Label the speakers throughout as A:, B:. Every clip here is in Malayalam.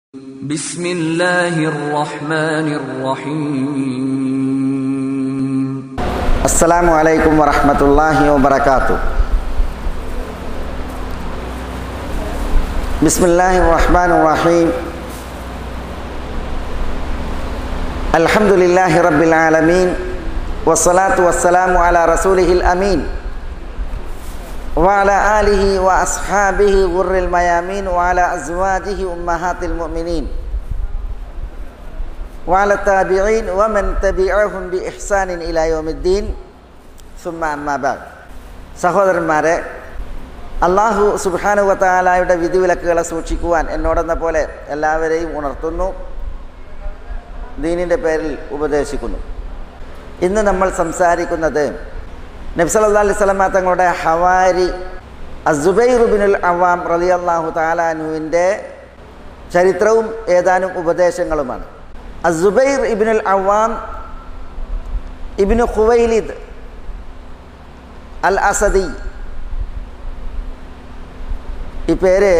A: بسم الله الرحمن الرحيم
B: അസ്സലാമു അലൈക്കും വറഹ്മത്തുള്ളാഹി വബറകാത്തു ബിസ്മില്ലാഹിർ റഹ്മാനിർ റഹീം അൽഹംദുലില്ലാഹി റബ്ബിൽ ആലമീൻ വസ്സലാത്തു വസ്സലാമു അലാ റസൂലിഹിൽ അമീൻ وعلى آله وأصحابه غر الميامين وعلى أزواجه أمهات المؤمنين وعلى التابعين ومن تبعهم بإحسان إلى يوم الدين ثم أما بعد സഹോദരന്മാരെ അള്ളാഹു സുബാനുവത്താലായുടെ വിധിവിലക്കുകളെ സൂക്ഷിക്കുവാൻ എന്നോടെന്ന പോലെ എല്ലാവരെയും ഉണർത്തുന്നു ദീനിൻ്റെ പേരിൽ ഉപദേശിക്കുന്നു ഇന്ന് നമ്മൾ സംസാരിക്കുന്നത് നബ്സല്ലാ അലൈഹി സ്വലമ തങ്ങളുടെ ഹവാരി അസുബൈറുബിനുൽ അവാം റലി അള്ളാഹു താലാനുവിൻ്റെ ചരിത്രവും ഏതാനും ഉപദേശങ്ങളുമാണ് അസുബൈർ ഇബിനുൽ അവാം ഇബിനു ഖുവൈലിദ് അൽ അസദി ഈ പേര്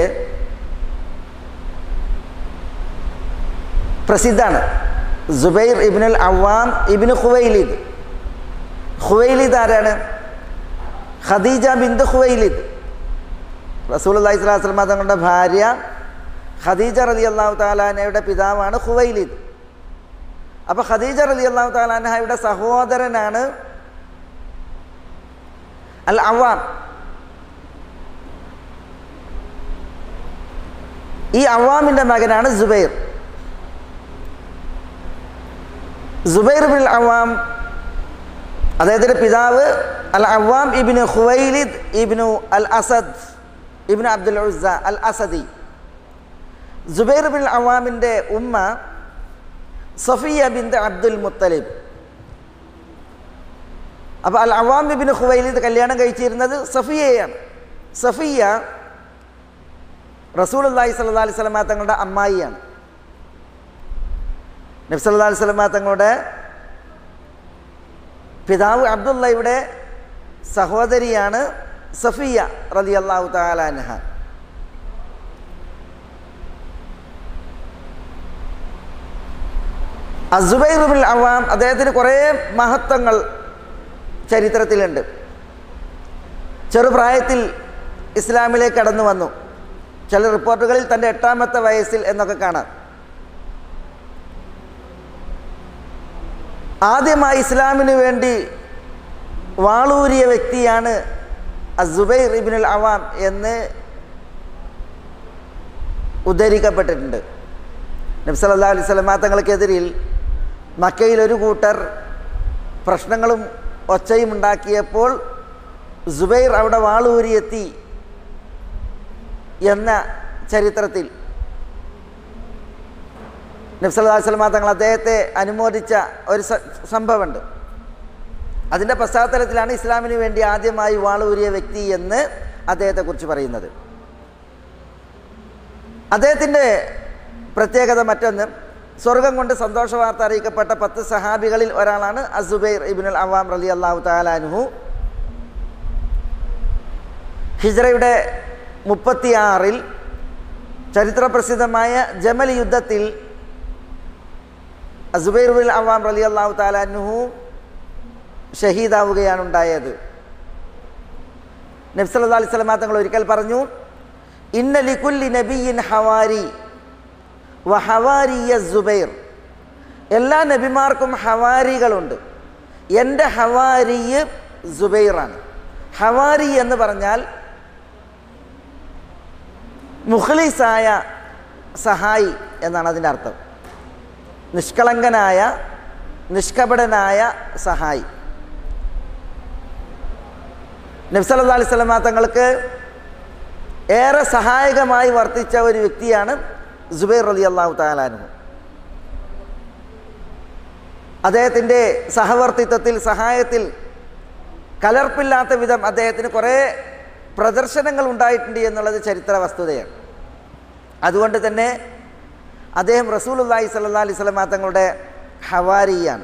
B: പ്രസിദ്ധാണ് സുബൈർ ഇബിനുൽ അവാം ഇബിനു ഖുവൈലിദ് ഖുവൈലിദ് ആരാണ് ഖദീജ ബിന്ദു ഖുവൈലിദ് റസൂൽ അള്ളഹി സ്വലാസ്ലമ തങ്ങളുടെ ഭാര്യ ഖദീജ റലി അള്ളാഹു താലാനയുടെ പിതാവാണ് ഖുവൈലിദ് അപ്പോൾ ഖദീജ റലി അള്ളാഹു താലാനഹയുടെ സഹോദരനാണ് അൽ അവാം ഈ അവാമിൻ്റെ മകനാണ് ജുബൈർ ജുബൈർ ബിൻ അവാം അദ്ദേഹത്തിൻ്റെ പിതാവ് അൽ അവാം ഇബിന് ഖുവൈലിദ് ഇബിനു അൽ അസദ് ഇബിന് അബ്ദുൽ ഉസ അൽ അസദി ജുബൈർ ബിൻ അവാമിൻ്റെ ഉമ്മ സഫിയ ബിന്ത് അബ്ദുൽ മുത്തലിബ് അപ്പോൾ അൽ അവാം ഇബിന് ഖുവൈലിദ് കല്യാണം കഴിച്ചിരുന്നത് സഫിയയാണ് സഫിയ റസൂൽ അള്ളാഹി സല്ലാ അലൈഹി സ്വലമ തങ്ങളുടെ അമ്മായിയാണ് നബ്സല്ലാ അലൈഹി സ്വലമ തങ്ങളുടെ പിതാവ് അബ്ദുള്ളയുടെ സഹോദരിയാണ് സഫിയ റലി അള്ളാഹു താലാൻഹ അസുബൈറുബിൽ അവാം അദ്ദേഹത്തിന് കുറേ മഹത്വങ്ങൾ ചരിത്രത്തിലുണ്ട് ചെറുപ്രായത്തിൽ ഇസ്ലാമിലേക്ക് കടന്നു വന്നു ചില റിപ്പോർട്ടുകളിൽ തൻ്റെ എട്ടാമത്തെ വയസ്സിൽ എന്നൊക്കെ കാണാം ആദ്യമായി ഇസ്ലാമിന് വേണ്ടി വാളൂരിയ വ്യക്തിയാണ് അസുബൈർ ഇബിനുൽ അവാം എന്ന് ഉദ്ധരിക്കപ്പെട്ടിട്ടുണ്ട് നബ്സല്ലാ അലൈഹി സ്വലമാ തങ്ങൾക്കെതിരിൽ മക്കയിൽ ഒരു കൂട്ടർ പ്രശ്നങ്ങളും ഒച്ചയും ഉണ്ടാക്കിയപ്പോൾ സുബൈർ അവിടെ വാളൂരിയെത്തി എന്ന ചരിത്രത്തിൽ നബ്സല്ലാ സ്വലമാ തങ്ങൾ അദ്ദേഹത്തെ അനുമോദിച്ച ഒരു സംഭവമുണ്ട് അതിൻ്റെ പശ്ചാത്തലത്തിലാണ് ഇസ്ലാമിന് വേണ്ടി ആദ്യമായി വാളൂരിയ വ്യക്തി എന്ന് അദ്ദേഹത്തെക്കുറിച്ച് പറയുന്നത് അദ്ദേഹത്തിൻ്റെ പ്രത്യേകത മറ്റൊന്ന് സ്വർഗം കൊണ്ട് സന്തോഷ വാർത്ത അറിയിക്കപ്പെട്ട പത്ത് സഹാബികളിൽ ഒരാളാണ് അസുബൈർ ഇബിനുൽ അവാം റലി അള്ളാഹു താലാനുഹു ഹിജ്റയുടെ മുപ്പത്തിയാറിൽ ചരിത്രപ്രസിദ്ധമായ ജമൽ യുദ്ധത്തിൽ അസുബൈർ ബിൻ അവാം റലി അള്ളാഹു താലാനുഹു ഷഹീദാവുകയാണ് ഉണ്ടായത് നബ്സല്ലാ അലൈഹി സ്വലമാ തങ്ങൾ ഒരിക്കൽ പറഞ്ഞു ഇന്ന ലിക്കുല്ലി നബിയിൻ ഹവാരി വ ഹവാരിയ സുബൈർ എല്ലാ നബിമാർക്കും ഹവാരികളുണ്ട് എൻ്റെ ഹവാരി സുബൈറാണ് ഹവാരി എന്ന് പറഞ്ഞാൽ മുഖ്ലിസായ സഹായി എന്നാണ് അതിൻ്റെ അർത്ഥം നിഷ്കളങ്കനായ നിഷ്കപടനായ സഹായി നബ്സല്ലാ അലൈഹി സ്വലമ തങ്ങൾക്ക് ഏറെ സഹായകമായി വർത്തിച്ച ഒരു വ്യക്തിയാണ് ജുബൈർ അലി അള്ളാഹു താലാനു അദ്ദേഹത്തിൻ്റെ സഹവർത്തിത്വത്തിൽ സഹായത്തിൽ കലർപ്പില്ലാത്ത വിധം അദ്ദേഹത്തിന് കുറേ പ്രദർശനങ്ങൾ ഉണ്ടായിട്ടുണ്ട് എന്നുള്ളത് ചരിത്ര വസ്തുതയാണ് അതുകൊണ്ട് തന്നെ അദ്ദേഹം റസൂൽ അള്ളാഹി സല്ലാ അലൈഹി സ്വലമ തങ്ങളുടെ ഹവാരിയാണ്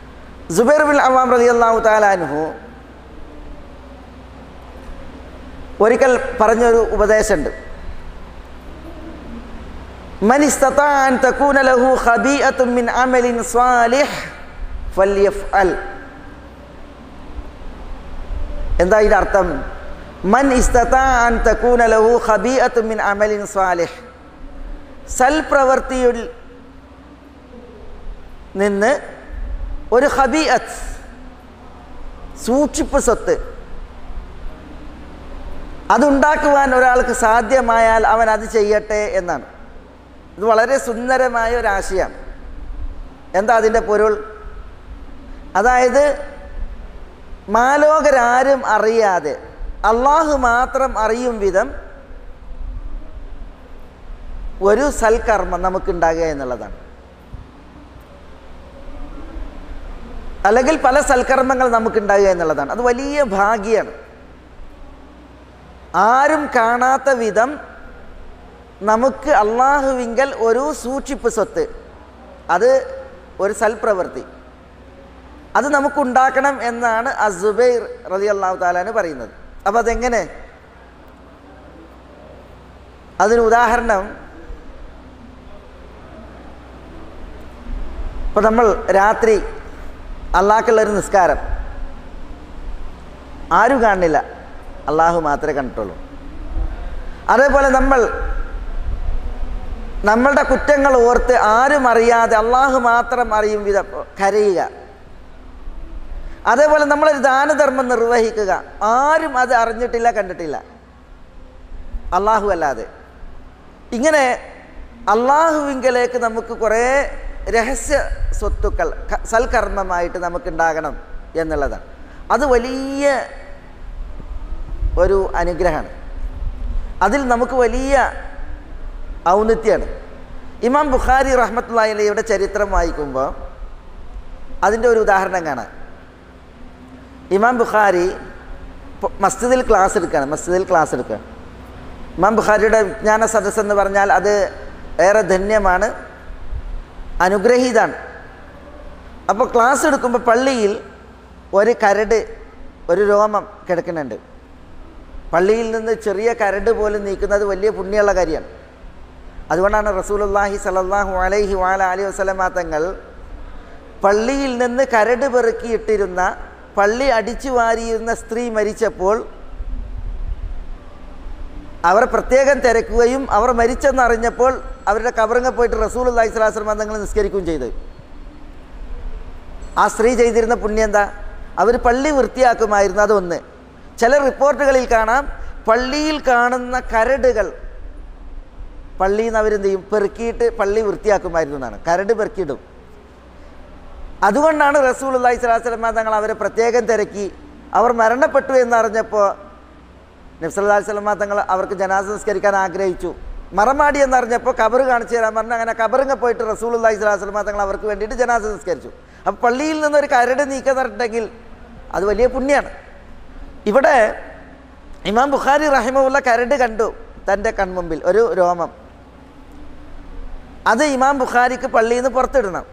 B: ജുബൈർ ബിൻ അവാം റലി അള്ളാഹു താലാനുഹു ഒരിക്കൽ പറഞ്ഞൊരു ഉപദേശമുണ്ട് من استطاع أن تكون له خبيئة من عمل صالح فليفعل എന്താ ഇതിൻ്റെ അർത്ഥം മൻ ഇസ്തതാ അൻ തക്കൂന ലഹു ഖബീഅത്തു മിൻ അമലിൻ സാലിഹ് സൽപ്രവൃത്തിയിൽ നിന്ന് ഒരു ഹബീഅത്ത് സൂക്ഷിപ്പ് സ്വത്ത് അതുണ്ടാക്കുവാൻ ഒരാൾക്ക് സാധ്യമായാൽ അവൻ അത് ചെയ്യട്ടെ എന്നാണ് ഇത് വളരെ സുന്ദരമായ ഒരാശയമാണ് എന്താ അതിൻ്റെ പൊരുൾ അതായത് മാലോകരാരും അറിയാതെ അള്ളാഹു മാത്രം അറിയും വിധം ഒരു സൽക്കർമ്മം നമുക്കുണ്ടാകുക എന്നുള്ളതാണ് അല്ലെങ്കിൽ പല സൽക്കർമ്മങ്ങൾ നമുക്കുണ്ടാകുക എന്നുള്ളതാണ് അത് വലിയ ഭാഗ്യമാണ് ആരും കാണാത്ത വിധം നമുക്ക് അള്ളാഹുവിങ്കൽ ഒരു സൂക്ഷിപ്പ് സ്വത്ത് അത് ഒരു സൽപ്രവൃത്തി അത് നമുക്കുണ്ടാക്കണം എന്നാണ് അസുബൈർ റതി അള്ളാഹു താലാന് പറയുന്നത് അപ്പം അതെങ്ങനെ അതിന് ഉദാഹരണം ഇപ്പം നമ്മൾ രാത്രി അള്ളാഹ്ക്കുള്ളൊരു നിസ്കാരം ആരും കാണില്ല അള്ളാഹു മാത്രമേ കണ്ടിട്ടുള്ളൂ അതേപോലെ നമ്മൾ നമ്മളുടെ കുറ്റങ്ങൾ ഓർത്ത് ആരും അറിയാതെ അള്ളാഹു മാത്രം അറിയും വിധം കരയുക അതേപോലെ നമ്മളൊരു ദാനധർമ്മം നിർവഹിക്കുക ആരും അത് അറിഞ്ഞിട്ടില്ല കണ്ടിട്ടില്ല അള്ളാഹു അല്ലാതെ ഇങ്ങനെ അള്ളാഹുവിങ്കലേക്ക് നമുക്ക് കുറേ രഹസ്യ സ്വത്തുക്കൾ സൽക്കർമ്മമായിട്ട് നമുക്കുണ്ടാകണം എന്നുള്ളതാണ് അത് വലിയ ഒരു അനുഗ്രഹമാണ് അതിൽ നമുക്ക് വലിയ ഔന്നിത്യമാണ് ഇമാം ബുഖാരി റഹ്മത്തുള്ളയുടെ ചരിത്രം വായിക്കുമ്പോൾ അതിൻ്റെ ഒരു ഉദാഹരണം കാണാം ഇമാം ബുഖാരി മസ്ജിദിൽ ക്ലാസ് എടുക്കുകയാണ് മസ്ജിദിൽ ക്ലാസ് എടുക്കുകയാണ് ഇമാം ബുഖാരിയുടെ വിജ്ഞാന സദസ്സ് എന്ന് പറഞ്ഞാൽ അത് ഏറെ ധന്യമാണ് അനുഗ്രഹീതാണ് അപ്പോൾ ക്ലാസ് എടുക്കുമ്പോൾ പള്ളിയിൽ ഒരു കരട് ഒരു രോമം കിടക്കുന്നുണ്ട് പള്ളിയിൽ നിന്ന് ചെറിയ കരട് പോലും നീക്കുന്നത് വലിയ പുണ്യമുള്ള കാര്യമാണ് അതുകൊണ്ടാണ് റസൂലുല്ലാഹി സലല്ലാഹു അലൈഹി വാല അലി വസ്ലമാ തങ്ങൾ പള്ളിയിൽ നിന്ന് കരട് പെറുക്കിയിട്ടിരുന്ന പള്ളി അടിച്ചു വാരിയിരുന്ന സ്ത്രീ മരിച്ചപ്പോൾ അവർ പ്രത്യേകം തിരക്കുകയും അവർ മരിച്ചെന്നറിഞ്ഞപ്പോൾ അവരുടെ കബറിങ്ങ പോയിട്ട് റസൂൽ അള്ളഹി സ്വലാസ്ലം തങ്ങൾ നിസ്കരിക്കുകയും ചെയ്തു ആ സ്ത്രീ ചെയ്തിരുന്ന പുണ്യം എന്താ അവർ പള്ളി വൃത്തിയാക്കുമായിരുന്നു അതൊന്ന് ചില റിപ്പോർട്ടുകളിൽ കാണാം പള്ളിയിൽ കാണുന്ന കരടുകൾ പള്ളിയിൽ നിന്ന് അവരെന്ത് ചെയ്യും പെറുക്കിയിട്ട് പള്ളി വൃത്തിയാക്കുമായിരുന്നു എന്നാണ് കരട് പെറുക്കിയിടും അതുകൊണ്ടാണ് റസൂൽ അള്ളഹി സ്വലാസ്ലമ തങ്ങൾ അവരെ പ്രത്യേകം തിരക്കി അവർ മരണപ്പെട്ടു എന്നറിഞ്ഞപ്പോൾ നബ്സല്ലാ സ്വലമ തങ്ങൾ അവർക്ക് ജനാസ സംസ്കരിക്കാൻ ആഗ്രഹിച്ചു മറമാടി എന്നറിഞ്ഞപ്പോൾ കബർ കാണിച്ചു തരാൻ പറഞ്ഞു അങ്ങനെ കബറിങ്ങ പോയിട്ട് റസൂൽ അള്ളഹി സ്വലാസ്ലമ തങ്ങൾ അവർക്ക് വേണ്ടിയിട്ട് ജനാസ സംസ്കരിച്ചു അപ്പോൾ പള്ളിയിൽ നിന്നൊരു കരട് നീക്കം നടന്നിട്ടുണ്ടെങ്കിൽ അത് വലിയ പുണ്യമാണ് ഇവിടെ ഇമാം ബുഖാരി റഹിമുള്ള കരട് കണ്ടു തൻ്റെ കൺമുമ്പിൽ ഒരു രോമം അത് ഇമാം ബുഖാരിക്ക് പള്ളിയിൽ നിന്ന് പുറത്തിടണം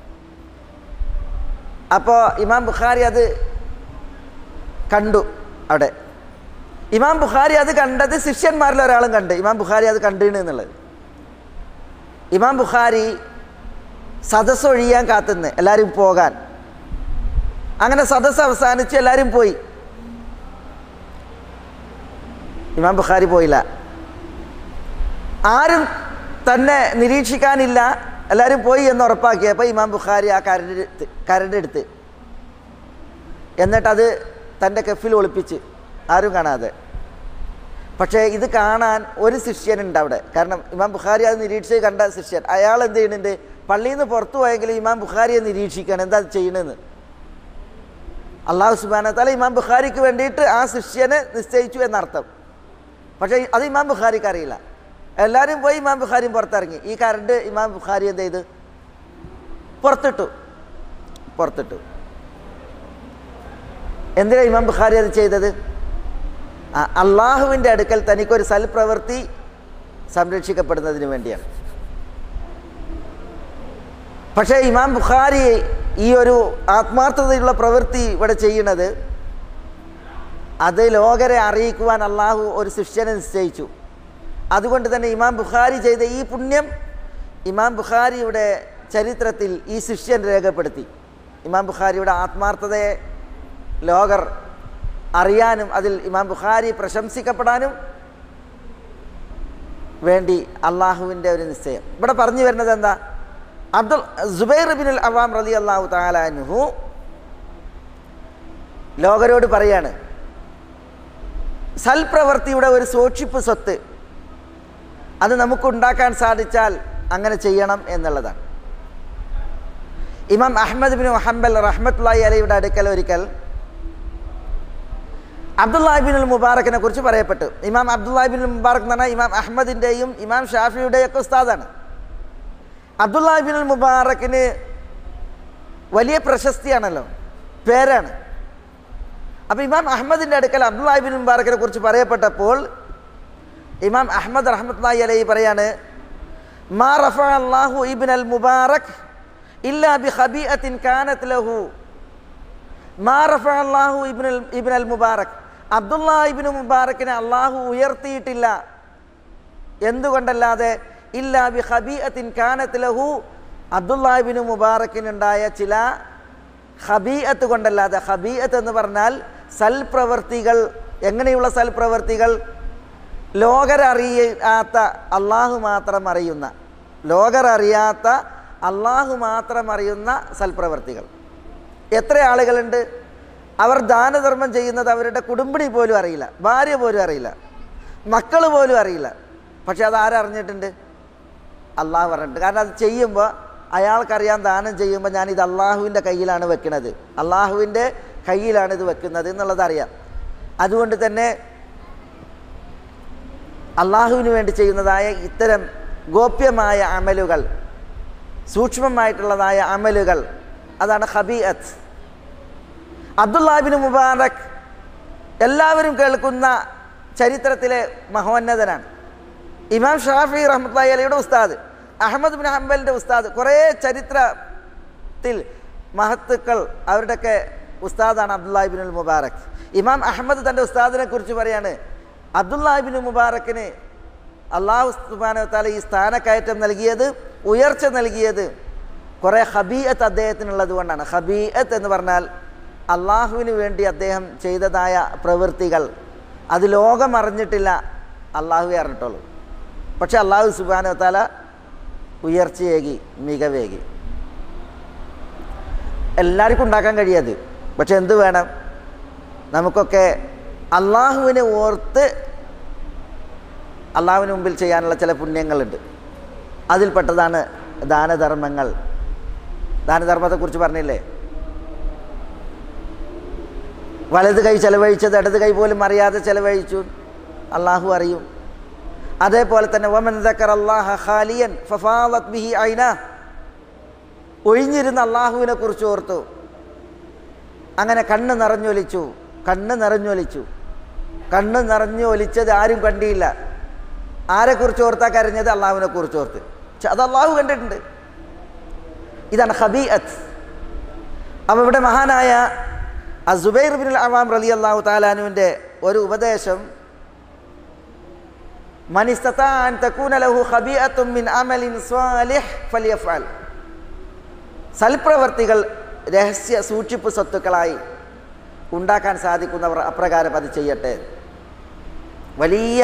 B: അപ്പോൾ ഇമാം ബുഖാരി അത് കണ്ടു അവിടെ ഇമാം ബുഖാരി അത് കണ്ടത് ശിഷ്യന്മാരിൽ ഒരാളും കണ്ട് ഇമാം ബുഖാരി അത് കണ്ടിണ് എന്നുള്ളത് ഇമാം ബുഖാരി സദസ്സ് ഒഴിയാൻ കാത്തുനിന്ന് എല്ലാവരും പോകാൻ അങ്ങനെ സദസ്സ് അവസാനിച്ച് എല്ലാവരും പോയി ഇമാം ബുഖാരി പോയില്ല ആരും തന്നെ നിരീക്ഷിക്കാനില്ല എല്ലാവരും പോയി എന്ന് ഉറപ്പാക്കിയപ്പോൾ ഇമാം ബുഖാരി ആ കരടെടുത്ത് കരടെടുത്ത് എന്നിട്ടത് തൻ്റെ കെഫിൽ ഒളിപ്പിച്ച് ആരും കാണാതെ പക്ഷേ ഇത് കാണാൻ ഒരു ശിഷ്യനുണ്ട് അവിടെ കാരണം ഇമാം ബുഖാരി അത് നിരീക്ഷിച്ച് കണ്ട ശിഷ്യൻ അയാൾ എന്ത് ചെയ്യുന്നുണ്ട് പള്ളിയിൽ നിന്ന് പുറത്തു പോയെങ്കിലും ഇമാം ബുഖാരിയെ നിരീക്ഷിക്കണം എന്താ ചെയ്യണമെന്ന് അള്ളാഹു സുബാന തല ഇമാം ബുഖാരിക്ക് വേണ്ടിയിട്ട് ആ ശിഷ്യനെ നിശ്ചയിച്ചു എന്നർത്ഥം പക്ഷേ അത് ഇമാം ബുഖാരിക്ക് അറിയില്ല എല്ലാവരും പോയി ഇമാം ബുഖാരിയും പുറത്തിറങ്ങി ഈ കറണ്ട് ഇമാം ബുഖാരി എന്ത് ചെയ്തു പുറത്തിട്ടു പുറത്തിട്ടു എന്തിനാ ഇമാം ബുഖാരി അത് ചെയ്തത് അള്ളാഹുവിൻ്റെ അടുക്കൽ തനിക്കൊരു സൽപ്രവൃത്തി സംരക്ഷിക്കപ്പെടുന്നതിന് വേണ്ടിയാണ് പക്ഷേ ഇമാം ബുഖാരി ഈ ഒരു ആത്മാർത്ഥതയുള്ള പ്രവൃത്തി ഇവിടെ ചെയ്യുന്നത് അത് ലോകരെ അറിയിക്കുവാൻ അള്ളാഹു ഒരു ശിഷ്യനെ നിശ്ചയിച്ചു അതുകൊണ്ട് തന്നെ ഇമാം ബുഖാരി ചെയ്ത ഈ പുണ്യം ഇമാം ബുഖാരിയുടെ ചരിത്രത്തിൽ ഈ ശിഷ്യൻ രേഖപ്പെടുത്തി ഇമാം ബുഖാരിയുടെ ആത്മാർത്ഥതയെ ലോകർ അറിയാനും അതിൽ ഇമാം ബുഖാരി പ്രശംസിക്കപ്പെടാനും വേണ്ടി അള്ളാഹുവിൻ്റെ ഒരു നിശ്ചയം ഇവിടെ പറഞ്ഞു വരുന്നത് എന്താ അബ്ദുൽ സുബൈർ ബിനുൽ അവാം റലി അള്ളാഹു താലാനുഹു ലോകരോട് പറയാണ് സൽപ്രവൃത്തിയുടെ ഒരു സൂക്ഷിപ്പ് സ്വത്ത് അത് നമുക്കുണ്ടാക്കാൻ സാധിച്ചാൽ അങ്ങനെ ചെയ്യണം എന്നുള്ളതാണ് ഇമാം അഹമ്മദ് ബിൻ ഹംബൽ റഹ്മത്തുല്ലാഹി അലയുടെ അടുക്കൽ ഒരിക്കൽ അബ്ദുല്ലാഹിബിൻ മുബാറക്കിനെ കുറിച്ച് പറയപ്പെട്ടു ഇമാം അബ്ദുല്ലാഹിബിൻ മുബാറക് എന്ന് പറഞ്ഞാൽ ഇമാം അഹമ്മദിൻ്റെയും ഇമാം ഷാഫിയുടെയും ഒക്കെ ഉസ്താദാണ് അബ്ദുല്ലാഹിബിൻ മുബാറക്കിന് വലിയ പ്രശസ്തിയാണല്ലോ പേരാണ് അപ്പോൾ ഇമാം അഹമ്മദിൻ്റെ അടുക്കൽ അബ്ദുല്ലാഹിബിൻ മുബാറക്കിനെ കുറിച്ച് പറയപ്പെട്ടപ്പോൾ ഇമാം അഹമ്മദ് റഹ്മത്തുല്ലാഹി അലൈഹി പറയാണ് മാ റഫ അള്ളാഹു ഇബിൻ അൽ മുബാറക് ഇല്ലാ ബി ഖബീഅത്തിൻ കാനത്ത് ലഹു മാ റഫ അള്ളാഹു ഇബിൻ ഇബിൻ അൽ മുബാറക് അബ്ദുല്ലാ ഇബിൻ മുബാറക്കിനെ അള്ളാഹു ഉയർത്തിയിട്ടില്ല എന്തുകൊണ്ടല്ലാതെ ഇല്ലാ ബി ഖബീഅത്തിൻ കാനത്ത് ലഹു അബ്ദുല്ലാഹിബിന് മുബാറക്കിനുണ്ടായ ചില ഹബീഅത്ത് കൊണ്ടല്ലാതെ ഹബീഅത്ത് എന്ന് പറഞ്ഞാൽ സൽപ്രവർത്തികൾ എങ്ങനെയുള്ള സൽപ്രവർത്തികൾ ലോകരറിയാത്ത അള്ളാഹു മാത്രം അറിയുന്ന ലോകരറിയാത്ത അള്ളാഹു മാത്രം അറിയുന്ന സൽപ്രവർത്തികൾ എത്ര ആളുകളുണ്ട് അവർ ദാനധർമ്മം ചെയ്യുന്നത് അവരുടെ കുടുംബിനി പോലും അറിയില്ല ഭാര്യ പോലും അറിയില്ല മക്കൾ പോലും അറിയില്ല പക്ഷെ അത് ആരറിഞ്ഞിട്ടുണ്ട് അള്ളാഹു പറഞ്ഞിട്ടുണ്ട് കാരണം അത് ചെയ്യുമ്പോൾ അയാൾക്കറിയാൻ ദാനം ചെയ്യുമ്പോൾ ഞാനിത് അള്ളാഹുവിൻ്റെ കയ്യിലാണ് വെക്കുന്നത് അള്ളാഹുവിൻ്റെ കയ്യിലാണ് ഇത് വെക്കുന്നത് എന്നുള്ളത് അറിയാം അതുകൊണ്ട് തന്നെ അള്ളാഹുവിന് വേണ്ടി ചെയ്യുന്നതായ ഇത്തരം ഗോപ്യമായ അമലുകൾ സൂക്ഷ്മമായിട്ടുള്ളതായ അമലുകൾ അതാണ് ഹബീഅത്ത് അബ്ദുല്ലാബിന് മുബാറക് എല്ലാവരും കേൾക്കുന്ന ചരിത്രത്തിലെ മഹോന്നതനാണ് ഇമാം ഷാഫി റഹ്മത്തുള്ളാഹി അലിയുടെ ഉസ്താദ് അഹമ്മദ് ബിൻ ഹംബലിൻ്റെ ഉസ്താദ് കുറേ ചരിത്രത്തിൽ മഹത്തുക്കൾ അവരുടെയൊക്കെ ഉസ്താദാണ് അബ്ദുല്ലാഹിബിൻ മുബാറക് ഇമാം അഹമ്മദ് തൻ്റെ ഉസ്താദിനെ കുറിച്ച് പറയാണ് അബ്ദുല്ലാഹിബിൻ മുബാറക്കിന് അള്ളാഹു സുബാന താല ഈ സ്ഥാനക്കയറ്റം നൽകിയത് ഉയർച്ച നൽകിയത് കുറേ ഹബീയത്ത് അദ്ദേഹത്തിനുള്ളത് കൊണ്ടാണ് ഹബീയത്ത് എന്ന് പറഞ്ഞാൽ അള്ളാഹുവിന് വേണ്ടി അദ്ദേഹം ചെയ്തതായ പ്രവൃത്തികൾ അത് ലോകം അറിഞ്ഞിട്ടില്ല അള്ളാഹുവെ അറിഞ്ഞിട്ടുള്ളൂ പക്ഷെ അള്ളാഹു സുബാന താല ഉയർച്ചയേകി മികവേകി എല്ലാവർക്കും ഉണ്ടാക്കാൻ കഴിയാത് പക്ഷെ എന്ത് വേണം നമുക്കൊക്കെ അള്ളാഹുവിനെ ഓർത്ത് അള്ളാഹുവിന് മുമ്പിൽ ചെയ്യാനുള്ള ചില പുണ്യങ്ങളുണ്ട് അതിൽപ്പെട്ടതാണ് ദാനധർമ്മങ്ങൾ ദാനധർമ്മത്തെക്കുറിച്ച് പറഞ്ഞില്ലേ വലത് കൈ ചെലവഴിച്ചത് ഇടത് കൈ പോലും അറിയാതെ ചെലവഴിച്ചു അള്ളാഹു അറിയും അതേപോലെ തന്നെ വമൻ ദക്കർ അള്ളാഹ ഖാലിയൻ ഫഫാലത് ബിഹി ഐന ഒഴിഞ്ഞിരുന്ന അള്ളാഹുവിനെ കുറിച്ച് ഓർത്തു അങ്ങനെ കണ്ണ് നിറഞ്ഞൊലിച്ചു കണ്ണ് നിറഞ്ഞൊലിച്ചു കണ്ണ് നിറഞ്ഞു ഒലിച്ചത് ആരും കണ്ടിയില്ല ആരെക്കുറിച്ച് ഓർത്താ കരഞ്ഞത് അള്ളാഹുവിനെ കുറിച്ച് ഓർത്ത് പക്ഷെ അത് അള്ളാഹു കണ്ടിട്ടുണ്ട് ഇതാണ് ഹബീഅത്ത് അപ്പം ഇവിടെ മഹാനായ അസുബൈർ ബിൻ അവാം റലി അള്ളാഹു താലാനുവിൻ്റെ ഒരു ഉപദേശം മനിസ്തത്താൻ തക്കൂന ലഹു ഖബീഅത്തും മിൻ അമലിൻ സ്വാലിഹ് ഫലിയഫ്അൽ സൽപ്രവർത്തികൾ രഹസ്യ സൂക്ഷിപ്പ് സ്വത്തുക്കളായി ഉണ്ടാക്കാൻ സാധിക്കുന്നവർ അപ്രകാരം അത് ചെയ്യട്ടെ വലിയ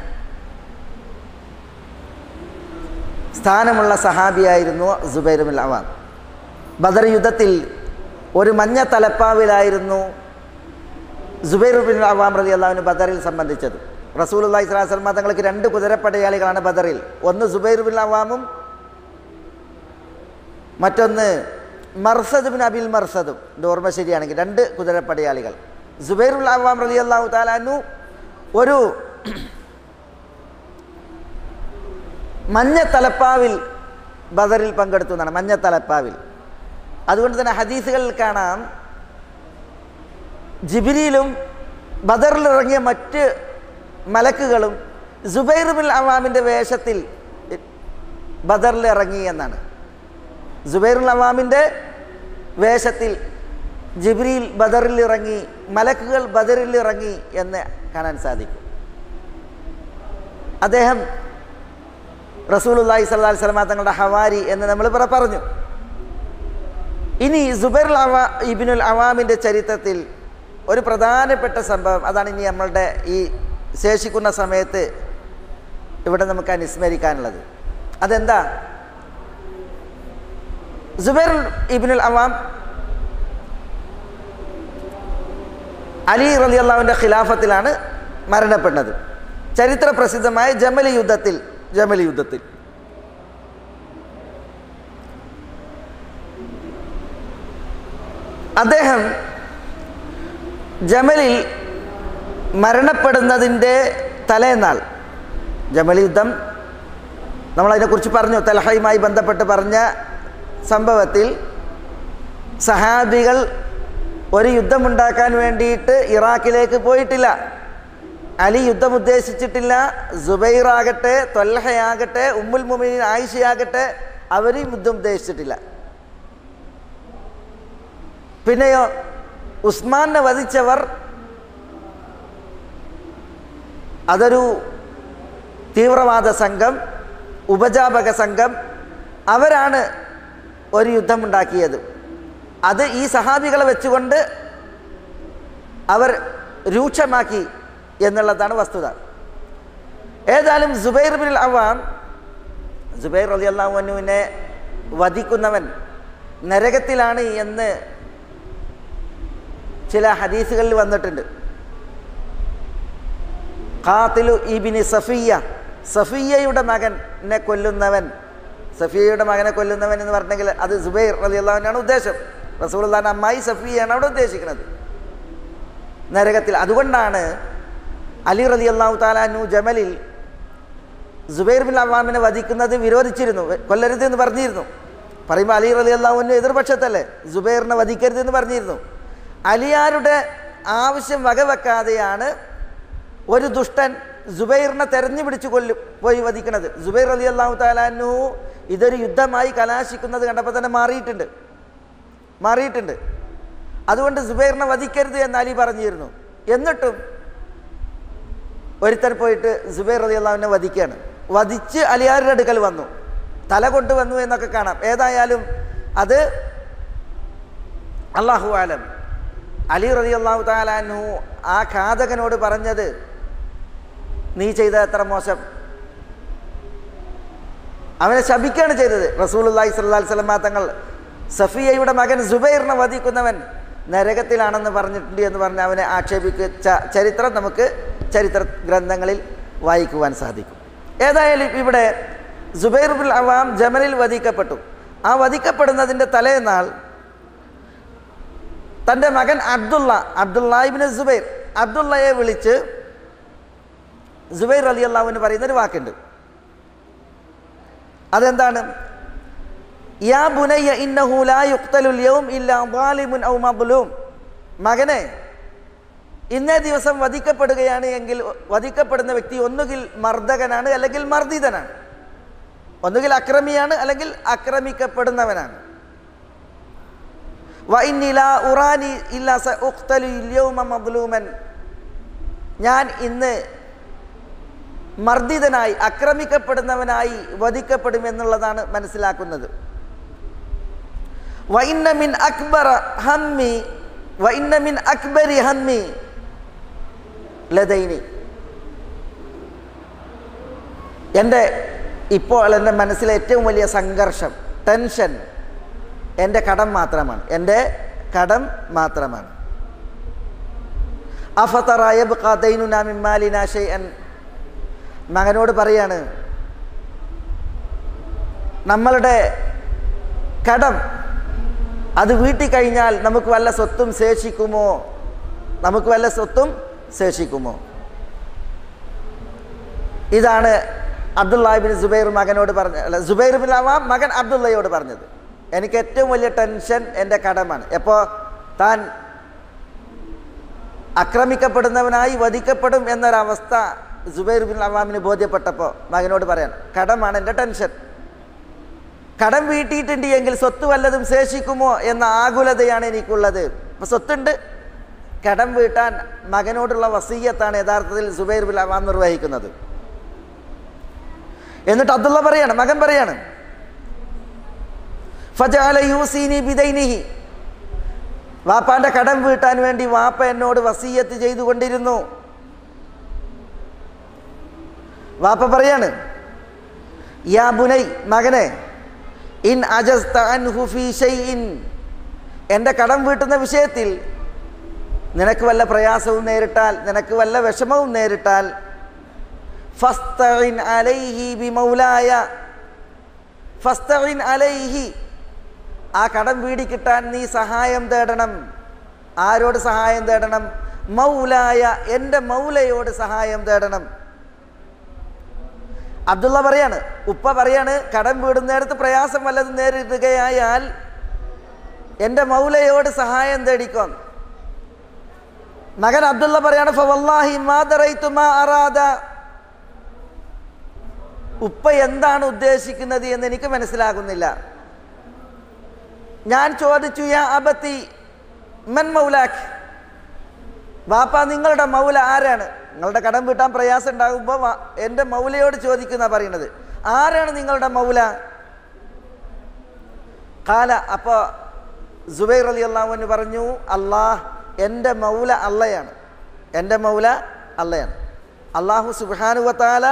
B: സ്ഥാനമുള്ള സഹാബിയായിരുന്നു സുബൈറുൽ അവാം ബദർ യുദ്ധത്തിൽ ഒരു മഞ്ഞ തലപ്പാവിലായിരുന്നു സുബൈർ ബിൻ അവാം റലി അള്ളാഹുവിന് ബദറിൽ സംബന്ധിച്ചത് റസൂൽ അള്ളാഹി സ്വലാസ്ലമ തങ്ങൾക്ക് രണ്ട് കുതിരപ്പടയാളികളാണ് ബദറിൽ ഒന്ന് സുബൈർ ബിൻ അവാമും മറ്റൊന്ന് മർസദ് ബിൻ അബിൽ മർസദും എൻ്റെ ഓർമ്മ ശരിയാണെങ്കിൽ രണ്ട് കുതിരപ്പടയാളികൾ സുബൈറുൽ അവാം റലി അള്ളാഹു താലാനു ഒരു മഞ്ഞ തലപ്പാവിൽ ബദറിൽ പങ്കെടുത്തു എന്നാണ് മഞ്ഞ തലപ്പാവിൽ അതുകൊണ്ട് തന്നെ ഹദീസുകളിൽ കാണാം ജിബിരിയിലും ബദറിൽ ഇറങ്ങിയ മറ്റ് മലക്കുകളും സുബൈർ ബിൻ അവാമിൻ്റെ വേഷത്തിൽ ബദറിൽ ഇറങ്ങി എന്നാണ് സുബൈറുൽ അവാമിൻ്റെ വേഷത്തിൽ ജിബ്രീൽ ബദറിൽ ഇറങ്ങി മലക്കുകൾ ബദറിൽ ഇറങ്ങി എന്ന് കാണാൻ സാധിക്കും അദ്ദേഹം റസൂലുല്ലാഹി സ്വല്ലല്ലാഹി അലൈഹി വസല്ലമ തങ്ങളുടെ ഹവാരി എന്ന് നമ്മൾ ഇവിടെ പറഞ്ഞു ഇനി സുബൈർ അവ ഇബിനുൽ അവാമിൻ്റെ ചരിത്രത്തിൽ ഒരു പ്രധാനപ്പെട്ട സംഭവം അതാണ് ഇനി നമ്മളുടെ ഈ ശേഷിക്കുന്ന സമയത്ത് ഇവിടെ നമുക്ക് അനുസ്മരിക്കാനുള്ളത് അതെന്താ സുബൈർ ഇബിനുൽ അവാം അലി റലി അള്ളാഹുവിൻ്റെ ഖിലാഫത്തിലാണ് മരണപ്പെടുന്നത് ചരിത്ര പ്രസിദ്ധമായ ജമൽ യുദ്ധത്തിൽ ജമൽ യുദ്ധത്തിൽ അദ്ദേഹം ജമലിൽ മരണപ്പെടുന്നതിൻ്റെ തലേന്നാൾ ജമൽ യുദ്ധം നമ്മളതിനെക്കുറിച്ച് പറഞ്ഞു തലഹയുമായി ബന്ധപ്പെട്ട് പറഞ്ഞ സംഭവത്തിൽ സഹാബികൾ ഒരു യുദ്ധമുണ്ടാക്കാൻ വേണ്ടിയിട്ട് ഇറാഖിലേക്ക് പോയിട്ടില്ല അലി യുദ്ധം ഉദ്ദേശിച്ചിട്ടില്ല സുബൈറാകട്ടെ തൊല്ലഹയാകട്ടെ ഉമ്മുൽ മുമിൻ ആയിഷയാകട്ടെ അവരും യുദ്ധം ഉദ്ദേശിച്ചിട്ടില്ല പിന്നെയോ ഉസ്മാനെ വധിച്ചവർ അതൊരു തീവ്രവാദ സംഘം ഉപജാപക സംഘം അവരാണ് ഒരു യുദ്ധമുണ്ടാക്കിയത് അത് ഈ സഹാബികളെ വെച്ചുകൊണ്ട് അവർ രൂക്ഷമാക്കി എന്നുള്ളതാണ് വസ്തുത ഏതായാലും സുബൈർ ബിൻ അവാം സുബൈർ അലി അള്ളാഹുവിനെ വധിക്കുന്നവൻ നരകത്തിലാണ് എന്ന് ചില ഹദീസുകളിൽ വന്നിട്ടുണ്ട് ഖാത്തിലു ഇബിനി സഫിയ സഫിയയുടെ മകനെ കൊല്ലുന്നവൻ സഫിയയുടെ മകനെ കൊല്ലുന്നവൻ എന്ന് പറഞ്ഞെങ്കിൽ അത് സുബൈർ അലി അള്ളാഹുവിനാണ് ഉദ്ദേശം റസൂൽദാൻ അമ്മായി സഫിയാണ് അവിടെ ഉദ്ദേശിക്കുന്നത് നരകത്തിൽ അതുകൊണ്ടാണ് അലി റലി അള്ളാഹു താലാനു ജമലിൽ സുബൈർ ബിൻ അവാമിനെ വധിക്കുന്നത് വിരോധിച്ചിരുന്നു കൊല്ലരുത് എന്ന് പറഞ്ഞിരുന്നു പറയുമ്പോൾ അലി റലി അള്ളാഹുവിൻ്റെ എതിർപക്ഷത്തല്ലേ സുബൈറിനെ വധിക്കരുത് എന്ന് പറഞ്ഞിരുന്നു അലിയാരുടെ ആവശ്യം വകവെക്കാതെയാണ് ഒരു ദുഷ്ടൻ സുബൈറിനെ തെരഞ്ഞു പിടിച്ച് കൊല്ലും പോയി വധിക്കുന്നത് സുബൈർ അലി അള്ളാഹു താലാനു ഇതൊരു യുദ്ധമായി കലാശിക്കുന്നത് കണ്ടപ്പോൾ തന്നെ മാറിയിട്ടുണ്ട് മാറിയിട്ടുണ്ട് അതുകൊണ്ട് സുബൈറിനെ വധിക്കരുത് എന്ന് അലി പറഞ്ഞിരുന്നു എന്നിട്ടും ഒരുത്തൻ പോയിട്ട് സുബൈർ അലി അള്ളാഹുവിനെ വധിക്കുകയാണ് വധിച്ച് അലിയാരുടെ അടുക്കൽ വന്നു തല കൊണ്ടുവന്നു എന്നൊക്കെ കാണാം ഏതായാലും അത് അള്ളാഹു ആലം അലി റതി അള്ളാഹു താലാനു ആ ഘാതകനോട് പറഞ്ഞത് നീ ചെയ്ത എത്ര മോശം അവനെ ശപിക്കുകയാണ് ചെയ്തത് റസൂൽ അള്ളാഹി സ്വല്ലാ സ്വലമാ തങ്ങൾ സഫിയയുടെ മകൻ സുബൈറിനെ വധിക്കുന്നവൻ നരകത്തിലാണെന്ന് പറഞ്ഞിട്ടുണ്ട് എന്ന് പറഞ്ഞ് അവനെ ആക്ഷേപിച്ച ചരിത്രം നമുക്ക് ചരിത്ര ഗ്രന്ഥങ്ങളിൽ വായിക്കുവാൻ സാധിക്കും ഏതായാലും ഇവിടെ സുബൈർ ബിൻ അവാം ജമലിൽ വധിക്കപ്പെട്ടു ആ വധിക്കപ്പെടുന്നതിൻ്റെ തലേനാൾ തൻ്റെ മകൻ അബ്ദുള്ള അബ്ദുല്ലാഹിബിന് സുബൈർ അബ്ദുള്ളയെ വിളിച്ച് സുബൈർ അലി അള്ളാഹുവിന് പറയുന്നൊരു വാക്കുണ്ട് അതെന്താണ് യാ ബുനയ്യ ഇന്നഹു ലാ യുഖ്തലുൽ യൗം ഇല്ലാ ളാലിമുൻ ഔ മദ്ലൂം മകനെ ഇന്നേ ദിവസം വധിക്കപ്പെടുകയാണ് എങ്കിൽ വധിക്കപ്പെടുന്ന വ്യക്തി ഒന്നുകിൽ മർദ്ദകനാണ് അല്ലെങ്കിൽ മർദ്ദിതനാണ് ഒന്നുകിൽ അക്രമിയാണ് അല്ലെങ്കിൽ ആക്രമിക്കപ്പെടുന്നവനാണ് ഞാൻ ഇന്ന് മർദ്ദിതനായി ആക്രമിക്കപ്പെടുന്നവനായി വധിക്കപ്പെടും എന്നുള്ളതാണ് മനസ്സിലാക്കുന്നത് വൈന്നമിൻ അക്ബർ ഹമ്മി വൈന്നമിൻ അക്ബരി ഹമ്മി ലതൈനി എൻ്റെ ഇപ്പോൾ എൻ്റെ മനസ്സിലെ ഏറ്റവും വലിയ സംഘർഷം ടെൻഷൻ എൻ്റെ കടം മാത്രമാണ് എൻ്റെ കടം മാത്രമാണ് അഫത്തറായബ് ഖാദൈനുനാമിമാലിനാശയൻ മകനോട് പറയാണ് നമ്മളുടെ കടം അത് വീട്ടി കഴിഞ്ഞാൽ നമുക്ക് വല്ല സ്വത്തും ശേഷിക്കുമോ നമുക്ക് വല്ല സ്വത്തും ശേഷിക്കുമോ ഇതാണ് അബ്ദുല്ലാഹിബിൻ സുബൈർ മകനോട് പറഞ്ഞ അല്ല സുബൈർ ബിൻ അവാം മകൻ അബ്ദുള്ളയോട് പറഞ്ഞത് എനിക്ക് ഏറ്റവും വലിയ ടെൻഷൻ എൻ്റെ കടമാണ് എപ്പോൾ താൻ ആക്രമിക്കപ്പെടുന്നവനായി വധിക്കപ്പെടും എന്നൊരവസ്ഥ സുബൈർ ബിൻ അവാമിന് ബോധ്യപ്പെട്ടപ്പോൾ മകനോട് പറയാൻ കടമാണ് എൻ്റെ ടെൻഷൻ കടം വീട്ടിയിട്ടുണ്ട് എങ്കിൽ സ്വത്ത് വല്ലതും ശേഷിക്കുമോ എന്ന ആകുലതയാണ് എനിക്കുള്ളത് അപ്പം സ്വത്തുണ്ട് കടം വീട്ടാൻ മകനോടുള്ള വസീയത്താണ് യഥാർത്ഥത്തിൽ സുബൈർ ബിൻ അവാൻ നിർവഹിക്കുന്നത് എന്നിട്ട് അബ്ദുള്ള പറയാണ് മകൻ പറയാണ് ഫജാല യൂസീനി ബിദൈനിഹി വാപ്പാന്റെ കടം വീട്ടാൻ വേണ്ടി വാപ്പ എന്നോട് വസീയത്ത് ചെയ്തുകൊണ്ടിരുന്നു വാപ്പ പറയാണ് യാ ബുനൈ മകനെ ഇൻ അജസ്ത അൻഹു ഫീ ഷൈഇൻ എൻ്റെ കടം വീട്ടുന്ന വിഷയത്തിൽ നിനക്ക് വല്ല പ്രയാസവും നേരിട്ടാൽ നിനക്ക് വല്ല വിഷമവും നേരിട്ടാൽ ഫസ്തഇൻ അലൈഹി ബിമൗലായ ഫസ്തഇൻ അലൈഹി ആ കടം വീടി കിട്ടാൻ നീ സഹായം തേടണം ആരോട് സഹായം തേടണം മൗലായ എൻ്റെ മൗലയോട് സഹായം തേടണം അബ്ദുള്ള പറയാണ് ഉപ്പ പറയാണ് കടം വീടുന്നിടത്ത് പ്രയാസം വല്ലതും നേരിടുകയായാൽ എൻ്റെ മൗലയോട് സഹായം തേടിക്കോ മകൻ അബ്ദുള്ള പറയാണ് ഫവല്ലാഹി മാ ദറൈതു മാ അറാദ ഉപ്പ എന്താണ് ഉദ്ദേശിക്കുന്നത് എന്ന് എനിക്ക് മനസ്സിലാകുന്നില്ല ഞാൻ ചോദിച്ചു യാ അബത്തി മൻ മൗലാഖ് വാപ്പ നിങ്ങളുടെ മൗല ആരാണ് നിങ്ങളുടെ കടം വീട്ടാൻ പ്രയാസം ഉണ്ടാകുമ്പോൾ എൻ്റെ മൗലയോട് ചോദിക്കുന്ന പറയുന്നത് ആരാണ് നിങ്ങളുടെ മൗല കാല അപ്പോൾ സുബൈർ അലി അള്ളാഹുവിന് പറഞ്ഞു അള്ളാഹ് എൻ്റെ മൗല അള്ളയാണ് എൻ്റെ മൗല അള്ളയാണ് അള്ളാഹു സുബാനുവത്താല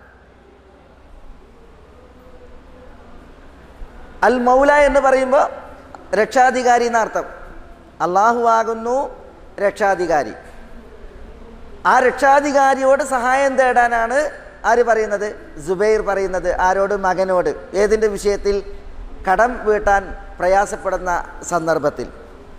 B: അൽ മൗല എന്ന് പറയുമ്പോൾ രക്ഷാധികാരി എന്നർത്ഥം അള്ളാഹു ആകുന്നു രക്ഷാധികാരി ആ രക്ഷാധികാരിയോട് സഹായം തേടാനാണ് ആര് പറയുന്നത് ജുബൈർ പറയുന്നത് ആരോട് മകനോട് ഏതിൻ്റെ വിഷയത്തിൽ കടം വീട്ടാൻ പ്രയാസപ്പെടുന്ന സന്ദർഭത്തിൽ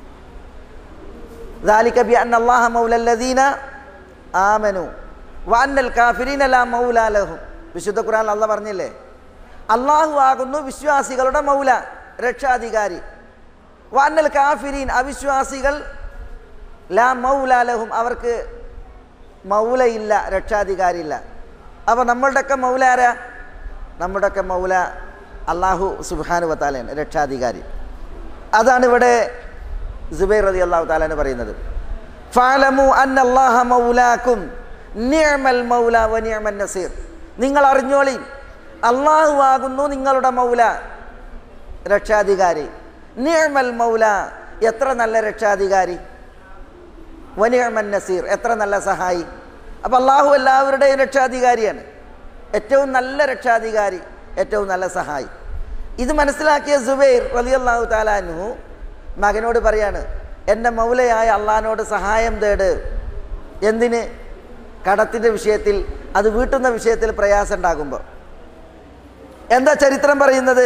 B: ذلك بأن الله مولى الذين آمنوا وأن الكافرين لا مولى لهم വിശുദ്ധ ഖുർആൻ അല്ല പറഞ്ഞില്ലേ അള്ളാഹു ആകുന്നു വിശ്വാസികളുടെ മൗല രക്ഷാധികാരി വാന്നൽ കാഫിരീൻ അവിശ്വാസികൾ ലാ മൗലാലഹും അവർക്ക് മൗലയില്ല രക്ഷാധികാരിയില്ല അപ്പോൾ നമ്മളുടെയൊക്കെ മൗല ആരാ നമ്മുടെയൊക്കെ മൗല അള്ളാഹു സുബാനു വത്താലാണ് രക്ഷാധികാരി അതാണ് ഇവിടെ സുബൈർ റതി അള്ളാഹു താലാന് പറയുന്നത് ഫാലമു അൻ അള്ളാഹ മൗലാക്കും നിയമൽ മൗല വ നിയമൻ നസീർ നിങ്ങൾ അറിഞ്ഞോളി അള്ളാഹു ആകുന്നു നിങ്ങളുടെ മൗല രക്ഷാധികാരി നിയമൽ മൗല എത്ര നല്ല രക്ഷാധികാരി വനിയമൻ നസീർ എത്ര നല്ല സഹായി അപ്പം അള്ളാഹു എല്ലാവരുടെയും രക്ഷാധികാരിയാണ് ഏറ്റവും നല്ല രക്ഷാധികാരി ഏറ്റവും നല്ല സഹായി ഇത് മനസ്സിലാക്കിയ സുബൈർ റലി അള്ളാഹു താലാനു മകനോട് പറയാണ് എൻ്റെ മൗലയായ അള്ളഹാനോട് സഹായം തേട് എന്തിന് കടത്തിൻ്റെ വിഷയത്തിൽ അത് വീട്ടുന്ന വിഷയത്തിൽ പ്രയാസം ഉണ്ടാകുമ്പോൾ എന്താ ചരിത്രം പറയുന്നത്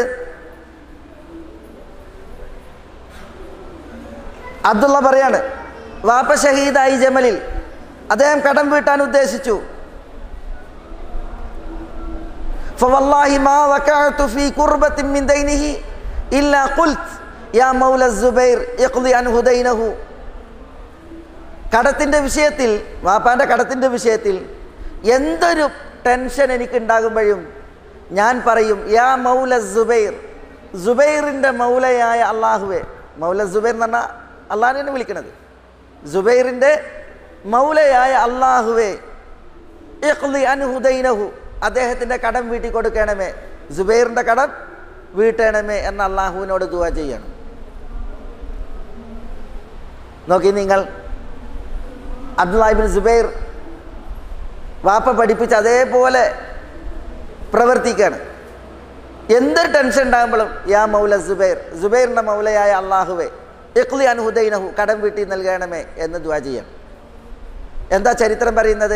B: അബ്ദുള്ള പറയാണ് വാപ്പ ഷഹീദായി ജമലിൽ അദ്ദേഹം കടം വീട്ടാൻ ഉദ്ദേശിച്ചു فوالله ما وقعت في كربة من دينه إلا قلت يا مولى الزبير اقضي عنه دينه കടത്തിൻ്റെ വിഷയത്തിൽ വാപ്പാൻ്റെ കടത്തിൻ്റെ വിഷയത്തിൽ എന്തൊരു ടെൻഷൻ എനിക്ക് ഉണ്ടാകുമ്പോഴും ഞാൻ പറയും യാ മൗല സുബൈർ സുബൈറിൻ്റെ മൗലയായ അള്ളാഹുവെ മൗല സുബൈർ എന്ന് പറഞ്ഞാൽ അള്ളാഹിനെ വിളിക്കണത് സുബൈറിൻ്റെ മൗലയായ അള്ളാഹുവെ ഇഖ്ലി അൻഹുദൈനഹു അദ്ദേഹത്തിൻ്റെ കടം വീട്ടി കൊടുക്കണമേ സുബൈറിൻ്റെ കടം വീട്ടണമേ എന്ന അള്ളാഹുവിനോട് ദുവ ചെയ്യണം നോക്കി നിങ്ങൾ അബ്ദുല്ലാഹിബിൻ സുബൈർ വാപ്പ പഠിപ്പിച്ച് അതേപോലെ പ്രവർത്തിക്കുകയാണ് എന്തൊരു ടെൻഷൻ ഉണ്ടാകുമ്പോഴും യാ മൗല സുബൈർ സുബൈറിൻ്റെ മൗലയായ അള്ളാഹുവെ ഇഖ്ലി അൻഹുദൈനഹു കടം വീട്ടി നൽകണമേ എന്ന് ദ്വാ ചെയ്യണം എന്താ ചരിത്രം പറയുന്നത്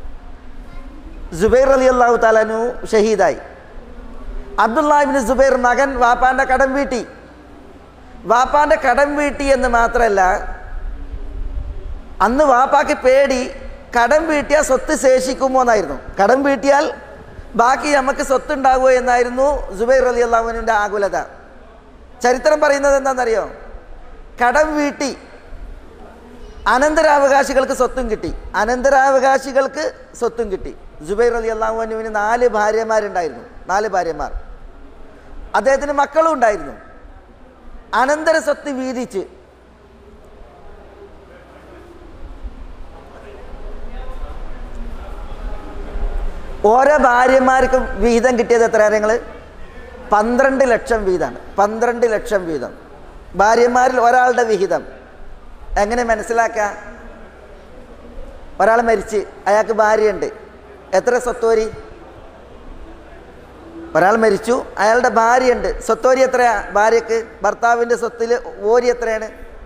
B: സുബൈർ അലി അള്ളാഹു താലനു ഷഹീദായി അബ്ദുല്ലാഹിബിൻ സുബൈർ മകൻ വാപ്പാൻ്റെ കടം വീട്ടി വാപ്പാൻ്റെ കടം വീട്ടി എന്ന് മാത്രമല്ല അന്ന് വാപ്പാക്ക് പേടി കടം വീട്ടിയാൽ സ്വത്ത് ശേഷിക്കുമോ എന്നായിരുന്നു കടം വീട്ടിയാൽ ബാക്കി നമുക്ക് സ്വത്ത് ഉണ്ടാകുമോ എന്നായിരുന്നു സുബൈർ അലി അള്ളാഹുവിൻ്റെ ആകുലത ചരിത്രം പറയുന്നത് എന്താണെന്നറിയോ കടം വീട്ടി അനന്തരാവകാശികൾക്ക് സ്വത്തും കിട്ടി അനന്തരാവകാശികൾക്ക് സ്വത്തും കിട്ടി ജുബൈർ അലി അള്ളാഹുവിന് നാല് ഭാര്യമാരുണ്ടായിരുന്നു നാല് ഭാര്യമാർ അദ്ദേഹത്തിന് മക്കളും ഉണ്ടായിരുന്നു അനന്തര സ്വത്ത് വീതിച്ച് ഓരോ ഭാര്യമാർക്കും വീതം കിട്ടിയത് എത്ര നിങ്ങൾ പന്ത്രണ്ട് ലക്ഷം വീതമാണ് പന്ത്രണ്ട് ലക്ഷം വീതം ഭാര്യമാരിൽ ഒരാളുടെ വിഹിതം എങ്ങനെ മനസ്സിലാക്കുക ഒരാൾ മരിച്ച് അയാൾക്ക് ഭാര്യയുണ്ട് എത്ര സ്വത്തോരി ഒരാൾ മരിച്ചു അയാളുടെ ഭാര്യയുണ്ട് സ്വത്തോരി എത്രയാ ഭാര്യക്ക് ഭർത്താവിൻ്റെ സ്വത്തിൽ ഓരി എത്രയാണ്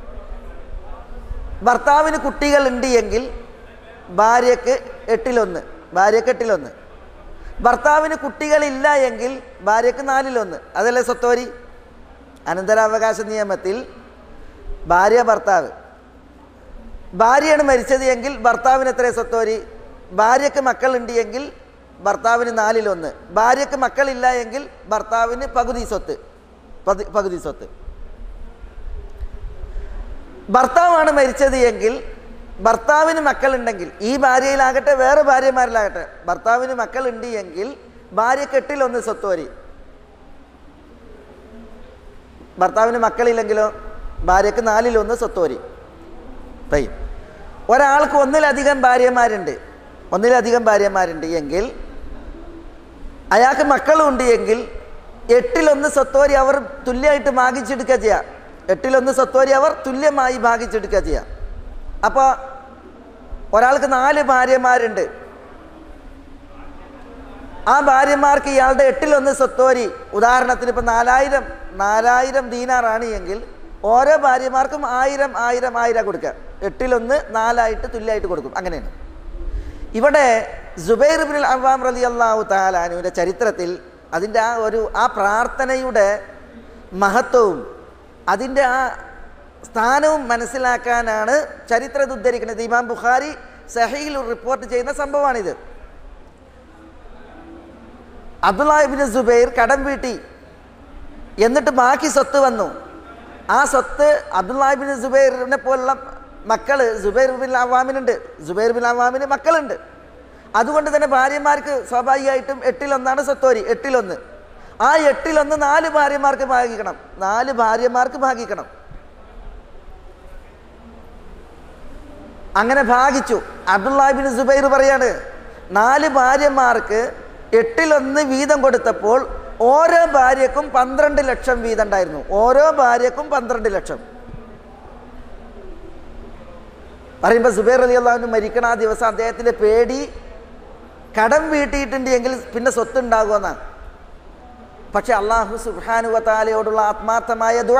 B: ഭർത്താവിന് കുട്ടികൾ ഉണ്ട് എങ്കിൽ ഭാര്യക്ക് എട്ടിലൊന്ന് ഭാര്യക്ക് എട്ടിലൊന്ന് ഭർത്താവിന് കുട്ടികളില്ല എങ്കിൽ ഭാര്യക്ക് നാലിലൊന്ന് അതല്ലേ സ്വത്തോരി അനന്തരാവകാശ നിയമത്തിൽ ഭാര്യ ഭർത്താവ് ഭാര്യയാണ് മരിച്ചത് എങ്കിൽ ഭർത്താവിന് എത്ര സ്വത്തോരി ഭാര്യക്ക് മക്കളുണ്ട് എങ്കിൽ ഭർത്താവിന് നാലിലൊന്ന് ഭാര്യക്ക് മക്കളില്ല എങ്കിൽ ഭർത്താവിന് പകുതി സ്വത്ത് പതി- പകുതി സ്വത്ത് ഭർത്താവാണ് മരിച്ചത് എങ്കിൽ ഭർത്താവിന് മക്കളുണ്ടെങ്കിൽ ഈ ഭാര്യയിലാകട്ടെ വേറെ ഭാര്യമാരിലാകട്ടെ ഭർത്താവിന് മക്കളുണ്ട് എങ്കിൽ ഭാര്യക്ക് എട്ടിലൊന്ന് സ്വത്തോരി ഭർത്താവിന് മക്കളില്ലെങ്കിലോ ഭാര്യക്ക് നാലിലൊന്ന് സ്വത്തോരി തൈ ഒരാൾക്ക് ഒന്നിലധികം ഭാര്യമാരുണ്ട് ഒന്നിലധികം ഭാര്യമാരുണ്ട് എങ്കിൽ അയാൾക്ക് മക്കളും ഉണ്ട് എങ്കിൽ എട്ടിലൊന്ന് സ്വത്തോരി അവർ തുല്യമായിട്ട് ഭാഗിച്ചെടുക്കുക ചെയ്യാം എട്ടിലൊന്ന് സ്വത്തോരി അവർ തുല്യമായി ഭാഗിച്ചെടുക്കുക ചെയ്യാം അപ്പോൾ ഒരാൾക്ക് നാല് ഭാര്യമാരുണ്ട് ആ ഭാര്യമാർക്ക് ഇയാളുടെ എട്ടിലൊന്ന് സ്വത്തോരി ഉദാഹരണത്തിന് ഇപ്പം നാലായിരം നാലായിരം ദീനാറാണ് എങ്കിൽ ഓരോ ഭാര്യമാർക്കും ആയിരം ആയിരം ആയിരം കൊടുക്കുക എട്ടിലൊന്ന് നാലായിട്ട് തുല്യമായിട്ട് കൊടുക്കും അങ്ങനെയാണ് ഇവിടെ ജുബൈർ ബിൻ അവാം റലി അള്ളാഹു താലാനുവിൻ്റെ ചരിത്രത്തിൽ അതിൻ്റെ ആ ഒരു ആ പ്രാർത്ഥനയുടെ മഹത്വവും അതിൻ്റെ ആ സ്ഥാനവും മനസ്സിലാക്കാനാണ് ചരിത്രം ഉദ്ധരിക്കുന്നത് ഇമാം ബുഖാരി സഹയിൽ റിപ്പോർട്ട് ചെയ്യുന്ന സംഭവമാണിത് അബ്ദുല്ലാഹിബിൻ സുബൈർ കടം വീട്ടി എന്നിട്ട് ബാക്കി സ്വത്ത് വന്നു ആ സ്വത്ത് അബ്ദുല്ലാഹിബിൻ സുബൈറിനെ പോലുള്ള മക്കള് സുബൈർ ബിൻ അവാമിനുണ്ട് സുബൈർ ബിൻ അവാമിന് മക്കളുണ്ട് അതുകൊണ്ട് തന്നെ ഭാര്യമാർക്ക് സ്വാഭാവികമായിട്ടും എട്ടിലൊന്നാണ് സ്വത്തോരി എട്ടിലൊന്ന് ആ എട്ടിലൊന്ന് നാല് ഭാര്യമാർക്ക് ഭാഗിക്കണം നാല് ഭാര്യമാർക്ക് ഭാഗിക്കണം അങ്ങനെ ഭാഗിച്ചു അബ്ദുല്ലാഹിബിൻ സുബൈർ പറയാണ് നാല് ഭാര്യമാർക്ക് എട്ടിലൊന്ന് വീതം കൊടുത്തപ്പോൾ ഓരോ ഭാര്യക്കും പന്ത്രണ്ട് ലക്ഷം വീതം ഉണ്ടായിരുന്നു ഓരോ ഭാര്യക്കും പന്ത്രണ്ട് ലക്ഷം പറയുമ്പോൾ സുബൈർ അലി അള്ളാഹുവിന് മരിക്കണ ആ ദിവസം അദ്ദേഹത്തിൻ്റെ പേടി കടം വീട്ടിയിട്ടുണ്ട് എങ്കിൽ പിന്നെ സ്വത്ത് ഉണ്ടാകുമെന്നാണ് പക്ഷെ അള്ളാഹു സുബാനുവത്താലയോടുള്ള ആത്മാർത്ഥമായ ദുഴ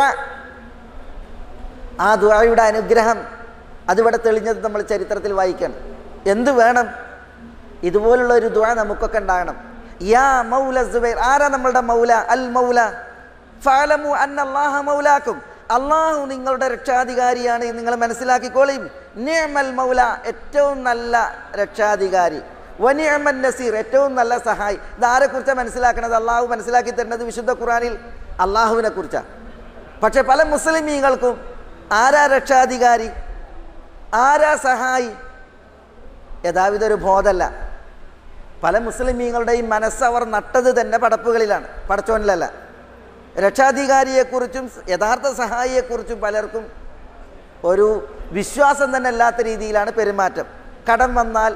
B: ആ ദുഴയുടെ അനുഗ്രഹം അതിവിടെ തെളിഞ്ഞത് നമ്മൾ ചരിത്രത്തിൽ വായിക്കണം എന്ത് വേണം ഇതുപോലുള്ള ഒരു ദുഴ നമുക്കൊക്കെ ഉണ്ടാകണം യാ മൗല സുബൈർ ആരാ നമ്മളുടെ മൗല അൽ മൗല ഫാലമു അൻ അള്ളാഹ മൗലാക്കും അള്ളാഹു നിങ്ങളുടെ രക്ഷാധികാരിയാണ് എന്ന് നിങ്ങൾ മനസ്സിലാക്കിക്കോളിയും നിയമൽ മൗല ഏറ്റവും നല്ല രക്ഷാധികാരി വനിയമൻ നസീർ ഏറ്റവും നല്ല സഹായി ഇതാരെക്കുറിച്ചാണ് മനസ്സിലാക്കണത് അള്ളാഹു മനസ്സിലാക്കി തരുന്നത് വിശുദ്ധ ഖുറാനിൽ അള്ളാഹുവിനെ കുറിച്ചാണ് പക്ഷെ പല മുസ്ലിമീങ്ങൾക്കും ആരാ രക്ഷാധികാരി ആരാ സഹായി യഥാവിധ ഒരു ബോധമല്ല പല മുസ്ലിമീങ്ങളുടെയും മനസ്സ് അവർ നട്ടത് തന്നെ പടപ്പുകളിലാണ് പടച്ചോനിലല്ല രക്ഷാധികാരിയെക്കുറിച്ചും യഥാർത്ഥ സഹായിയെക്കുറിച്ചും പലർക്കും ഒരു വിശ്വാസം തന്നെ അല്ലാത്ത രീതിയിലാണ് പെരുമാറ്റം കടം വന്നാൽ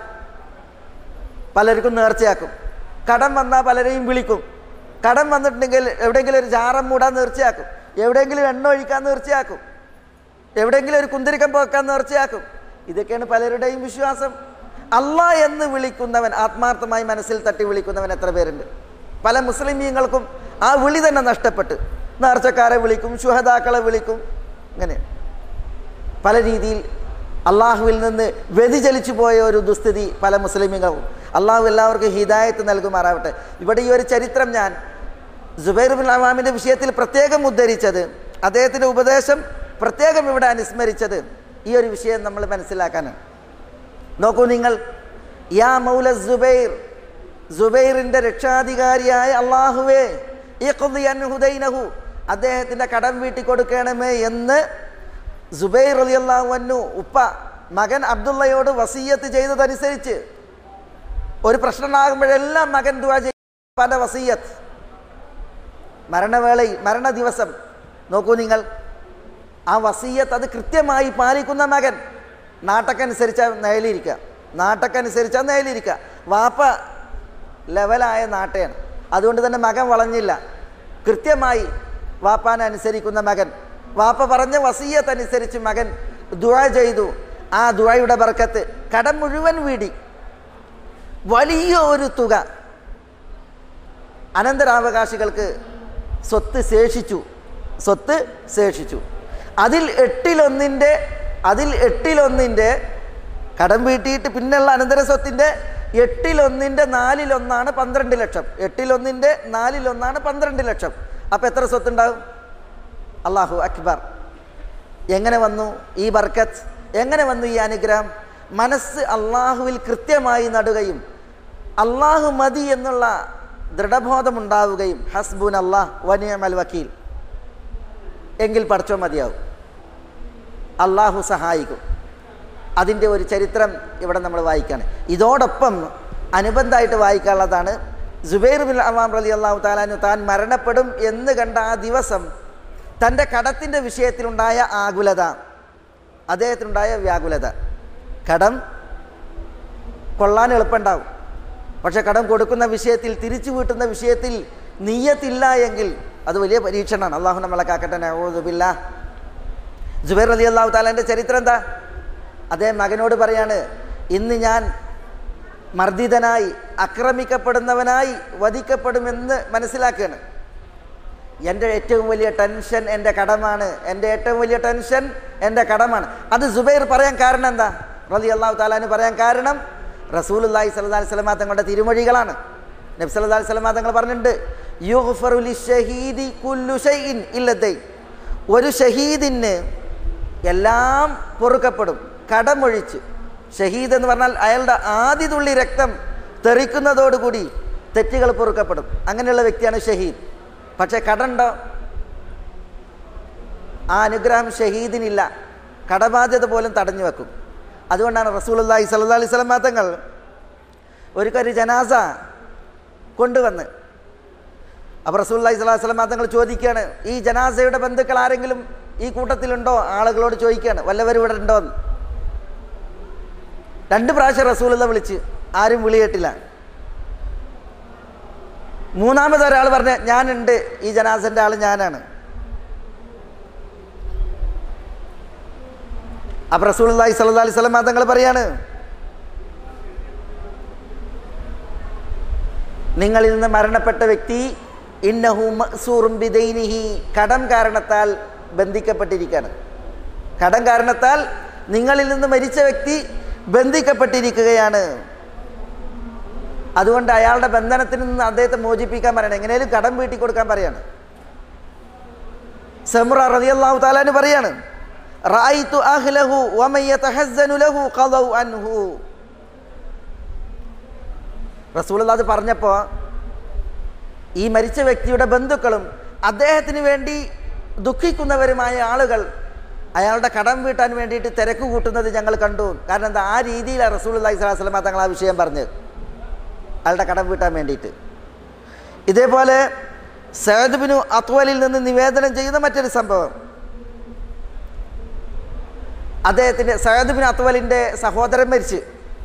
B: പലർക്കും നേർച്ചയാക്കും കടം വന്നാൽ പലരെയും വിളിക്കും കടം വന്നിട്ടുണ്ടെങ്കിൽ എവിടെയെങ്കിലും ഒരു ജാറം മൂടാൻ നേർച്ചയാക്കും എവിടെയെങ്കിലും എണ്ണ ഒഴിക്കാൻ നേർച്ചയാക്കും എവിടെയെങ്കിലും ഒരു കുന്തിരിക്കം പോക്കാൻ നേർച്ചയാക്കും ഇതൊക്കെയാണ് പലരുടെയും വിശ്വാസം അള്ളാ എന്ന് വിളിക്കുന്നവൻ ആത്മാർത്ഥമായി മനസ്സിൽ തട്ടി വിളിക്കുന്നവൻ എത്ര പേരുണ്ട് പല മുസ്ലിമീങ്ങൾക്കും ആ വിളി തന്നെ നഷ്ടപ്പെട്ട് നേർച്ചക്കാരെ വിളിക്കും ശുഹതാക്കളെ വിളിക്കും ഇങ്ങനെ പല രീതിയിൽ അള്ളാഹുവിൽ നിന്ന് വ്യതിചലിച്ചു പോയ ഒരു ദുസ്ഥിതി പല മുസ്ലിമീങ്ങൾക്കും അള്ളാഹു എല്ലാവർക്കും ഹിദായത്ത് നൽകുമാറാവട്ടെ ഇവിടെ ഈ ഒരു ചരിത്രം ഞാൻ ജുബൈർ ബിൻ അവാമിൻ്റെ വിഷയത്തിൽ പ്രത്യേകം ഉദ്ധരിച്ചത് അദ്ദേഹത്തിൻ്റെ ഉപദേശം പ്രത്യേകം ഇവിടെ അനുസ്മരിച്ചത് ഈ ഒരു വിഷയം നമ്മൾ മനസ്സിലാക്കാനാണ് നോക്കൂ നിങ്ങൾ യാ മൗല സുബൈർ സുബൈറിൻ്റെ രക്ഷാധികാരിയായ അള്ളാഹുവേ ഇഖ്ദി അൻ ഹുദൈനഹു അദ്ദേഹത്തിൻ്റെ കടം വീട്ടി കൊടുക്കണമേ എന്ന് സുബൈർ അലി അള്ളാഹുവന്നു ഉപ്പ മകൻ അബ്ദുള്ളയോട് വസീയത്ത് ചെയ്തതനുസരിച്ച് ഒരു പ്രശ്നം ഉണ്ടാകുമ്പോഴെല്ലാം മകൻ ദുവാ ചെയ്യും പല വസീയത്ത് മരണവേളയിൽ മരണ ദിവസം നോക്കൂ നിങ്ങൾ ആ വസീയത്ത് അത് കൃത്യമായി പാലിക്കുന്ന മകൻ നാട്ടക്കനുസരിച്ച നേലിരിക്കുക നാട്ടക്കനുസരിച്ച നേലിരിക്കുക വാപ്പ ലെവലായ നാട്ടയാണ് അതുകൊണ്ട് തന്നെ മകൻ വളഞ്ഞില്ല കൃത്യമായി വാപ്പാനെ അനുസരിക്കുന്ന മകൻ വാപ്പ പറഞ്ഞ വസീയത്തനുസരിച്ച് മകൻ ദുഴ ചെയ്തു ആ ദുഴയുടെ ബർക്കത്ത് കടം മുഴുവൻ വീടി വലിയ ഒരു തുക അനന്തരാവകാശികൾക്ക് സ്വത്ത് ശേഷിച്ചു സ്വത്ത് ശേഷിച്ചു അതിൽ എട്ടിലൊന്നിൻ്റെ അതിൽ എട്ടിലൊന്നിൻ്റെ കടം വീട്ടിയിട്ട് പിന്നെയുള്ള അനന്തര സ്വത്തിൻ്റെ എട്ടിലൊന്നിൻ്റെ നാലിലൊന്നാണ് പന്ത്രണ്ട് ലക്ഷം എട്ടിലൊന്നിൻ്റെ നാലിലൊന്നാണ് പന്ത്രണ്ട് ലക്ഷം അപ്പം എത്ര സ്വത്തുണ്ടാവും അള്ളാഹു അക്ബർ എങ്ങനെ വന്നു ഈ ബർക്കത്ത് എങ്ങനെ വന്നു ഈ അനുഗ്രഹം മനസ്സ് അള്ളാഹുവിൽ കൃത്യമായി നടുകയും അള്ളാഹു മതി എന്നുള്ള ദൃഢബോധമുണ്ടാവുകയും ഹസ്ബുൻ അള്ളാഹ് വനിയമൽ വക്കീൽ എങ്കിൽ പഠിച്ചോ മതിയാവും അള്ളാഹു സഹായിക്കും അതിൻ്റെ ഒരു ചരിത്രം ഇവിടെ നമ്മൾ വായിക്കുകയാണ് ഇതോടൊപ്പം അനുബന്ധമായിട്ട് വായിക്കാനുള്ളതാണ് ജുബൈർ ബിൻ അവാം റലി അള്ളാഹു താലാനു താൻ മരണപ്പെടും എന്ന് കണ്ട ആ ദിവസം തൻ്റെ കടത്തിൻ്റെ വിഷയത്തിലുണ്ടായ ആകുലത അദ്ദേഹത്തിനുണ്ടായ വ്യാകുലത കടം കൊള്ളാൻ എളുപ്പമുണ്ടാവും പക്ഷെ കടം കൊടുക്കുന്ന വിഷയത്തിൽ തിരിച്ചു വീട്ടുന്ന വിഷയത്തിൽ നീയത്തില്ല എങ്കിൽ അത് വലിയ പരീക്ഷണമാണ് അള്ളാഹു നമ്മളെ കാക്കട്ടെ നവോദുബില്ല ജുബൈർ അലി അള്ളാഹു താലാൻ്റെ ചരിത്രം എന്താ അദ്ദേഹം മകനോട് പറയാണ് ഇന്ന് ഞാൻ മർദ്ദിതനായി ആക്രമിക്കപ്പെടുന്നവനായി വധിക്കപ്പെടുമെന്ന് മനസ്സിലാക്കുകയാണ് എൻ്റെ ഏറ്റവും വലിയ ടെൻഷൻ എൻ്റെ കടമാണ് എൻ്റെ ഏറ്റവും വലിയ ടെൻഷൻ എൻ്റെ കടമാണ് അത് സുബൈർ പറയാൻ കാരണം എന്താ റലി അള്ളാഹു താലാന് പറയാൻ കാരണം റസൂൽ അള്ളാഹി സല്ലാ സ്വലമാ തങ്ങളുടെ തിരുമൊഴികളാണ് നബി സല്ലാ സ്വലമാ തങ്ങൾ പറഞ്ഞിട്ടുണ്ട് യുഗ്ഫറുലി ഷഹീദി കുല്ലു ഷൈഇൻ ഇല്ലത്തൈ ഒരു ഷഹീദിന് എല്ലാം പൊറുക്കപ്പെടും കടമൊഴിച്ച് ഷഹീദ് എന്ന് പറഞ്ഞാൽ അയാളുടെ ആദ്യ തുള്ളി രക്തം തെറിക്കുന്നതോടുകൂടി തെറ്റുകൾ പൊറുക്കപ്പെടും അങ്ങനെയുള്ള വ്യക്തിയാണ് ഷഹീദ് പക്ഷേ കടണ്ടോ ആ അനുഗ്രഹം ഷഹീദിനില്ല കടബാധ്യത പോലും തടഞ്ഞു വെക്കും അതുകൊണ്ടാണ് റസൂലി സല്ലാ അലൈഹി സ്വലം തങ്ങൾ ഒരു ജനാസ കൊണ്ടുവന്ന് അപ്പോൾ റസൂല്ലി സ്വലാഹു സ്വലം തങ്ങൾ ചോദിക്കുകയാണ് ഈ ജനാസയുടെ ബന്ധുക്കൾ ആരെങ്കിലും ഈ കൂട്ടത്തിലുണ്ടോ ആളുകളോട് ചോദിക്കുകയാണ് വല്ലവരും ഇവിടെ ഉണ്ടോ എന്ന് രണ്ട് പ്രാവശ്യം റസൂലുള്ള വിളിച്ച് ആരും വിളി കേട്ടില്ല മൂന്നാമത് ഒരാൾ പറഞ്ഞ ഞാനുണ്ട് ഈ ജനാസന്റെ ആൾ ഞാനാണ് അപ്പൊ റസൂലി സല്ലാ അലൈഹി സ്വലം തങ്ങൾ പറയാണ് നിങ്ങളിൽ നിന്ന് മരണപ്പെട്ട വ്യക്തി ഇന്നഹു മസൂറും ബിദൈനിഹി കടം കാരണത്താൽ ബന്ധിക്കപ്പെട്ടിരിക്കുകയാണ് കടം കാരണത്താൽ നിങ്ങളിൽ നിന്ന് മരിച്ച വ്യക്തി ബന്ധിക്കപ്പെട്ടിരിക്കുകയാണ് അതുകൊണ്ട് അയാളുടെ ബന്ധനത്തിൽ നിന്ന് അദ്ദേഹത്തെ മോചിപ്പിക്കാൻ പറയണം എങ്ങനെയും കടം വീട്ടി കൊടുക്കാൻ പറയാണ് സമുറ റളിയല്ലാഹു താലാന് പറയാണ് റായിത്തു അഹ്ലഹു വമൻ യതഹസ്സനു ലഹു ഖദൗ അൻഹു റസൂലുള്ള അത് പറഞ്ഞപ്പോൾ ഈ മരിച്ച വ്യക്തിയുടെ ബന്ധുക്കളും അദ്ദേഹത്തിന് വേണ്ടി ദുഃഖിക്കുന്നവരുമായ ആളുകൾ അയാളുടെ കടം വീട്ടാൻ വേണ്ടിയിട്ട് തിരക്ക് കൂട്ടുന്നത് ഞങ്ങൾ കണ്ടു കാരണം എന്താ ആ രീതിയിലാണ് റസൂൽ അള്ളഹി സ്വലാസ്ലമ തങ്ങൾ ആ വിഷയം പറഞ്ഞത് അയാളുടെ കടം വീട്ടാൻ വേണ്ടിയിട്ട് ഇതേപോലെ സയദ്ബിനു അത്വലിൽ നിന്ന് നിവേദനം ചെയ്യുന്ന മറ്റൊരു സംഭവം അദ്ദേഹത്തിൻ്റെ സയദ്ബിൻ അത്വലിൻ്റെ സഹോദരൻ മരിച്ച്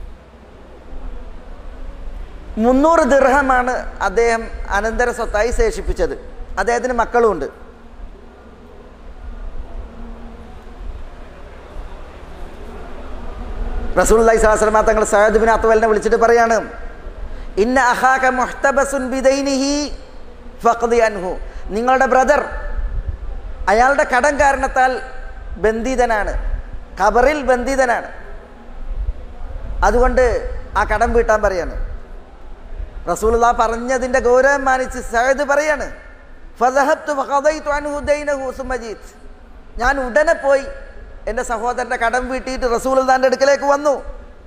B: മുന്നൂറ് ദീർഘമാണ് അദ്ദേഹം അനന്തര സ്വത്തായി ശേഷിപ്പിച്ചത് അദ്ദേഹത്തിന് മക്കളുമുണ്ട് റസൂല്ലി സ്വലാസ്ലമ തങ്ങൾ സയദ്ബിൻ അത്വലിനെ വിളിച്ചിട്ട് പറയാണ് ഇന്ന അഹാക മുഹ്തബസുൻ ബിദൈനിഹി ഫഖ്ദി അൻഹു നിങ്ങളുടെ ബ്രദർ അയാളുടെ കടം കാരണത്താൽ ബന്ധിതനാണ് ഖബറിൽ ബന്ധിതനാണ് അതുകൊണ്ട് ആ കടം വീട്ടാൻ പറയാണ് റസൂലുള്ള പറഞ്ഞതിൻ്റെ ഗൗരവം മാനിച്ച് സഹദ് പറയാണ് ഫദഹബ്തു ഫഖദൈതു അൻഹു ദൈനഹു സുമജീത് ഞാൻ ഉടനെ പോയി എൻ്റെ സഹോദരൻ്റെ കടം വീട്ടിയിട്ട് റസൂലുള്ളാൻ്റെ അടുക്കലേക്ക് വന്നു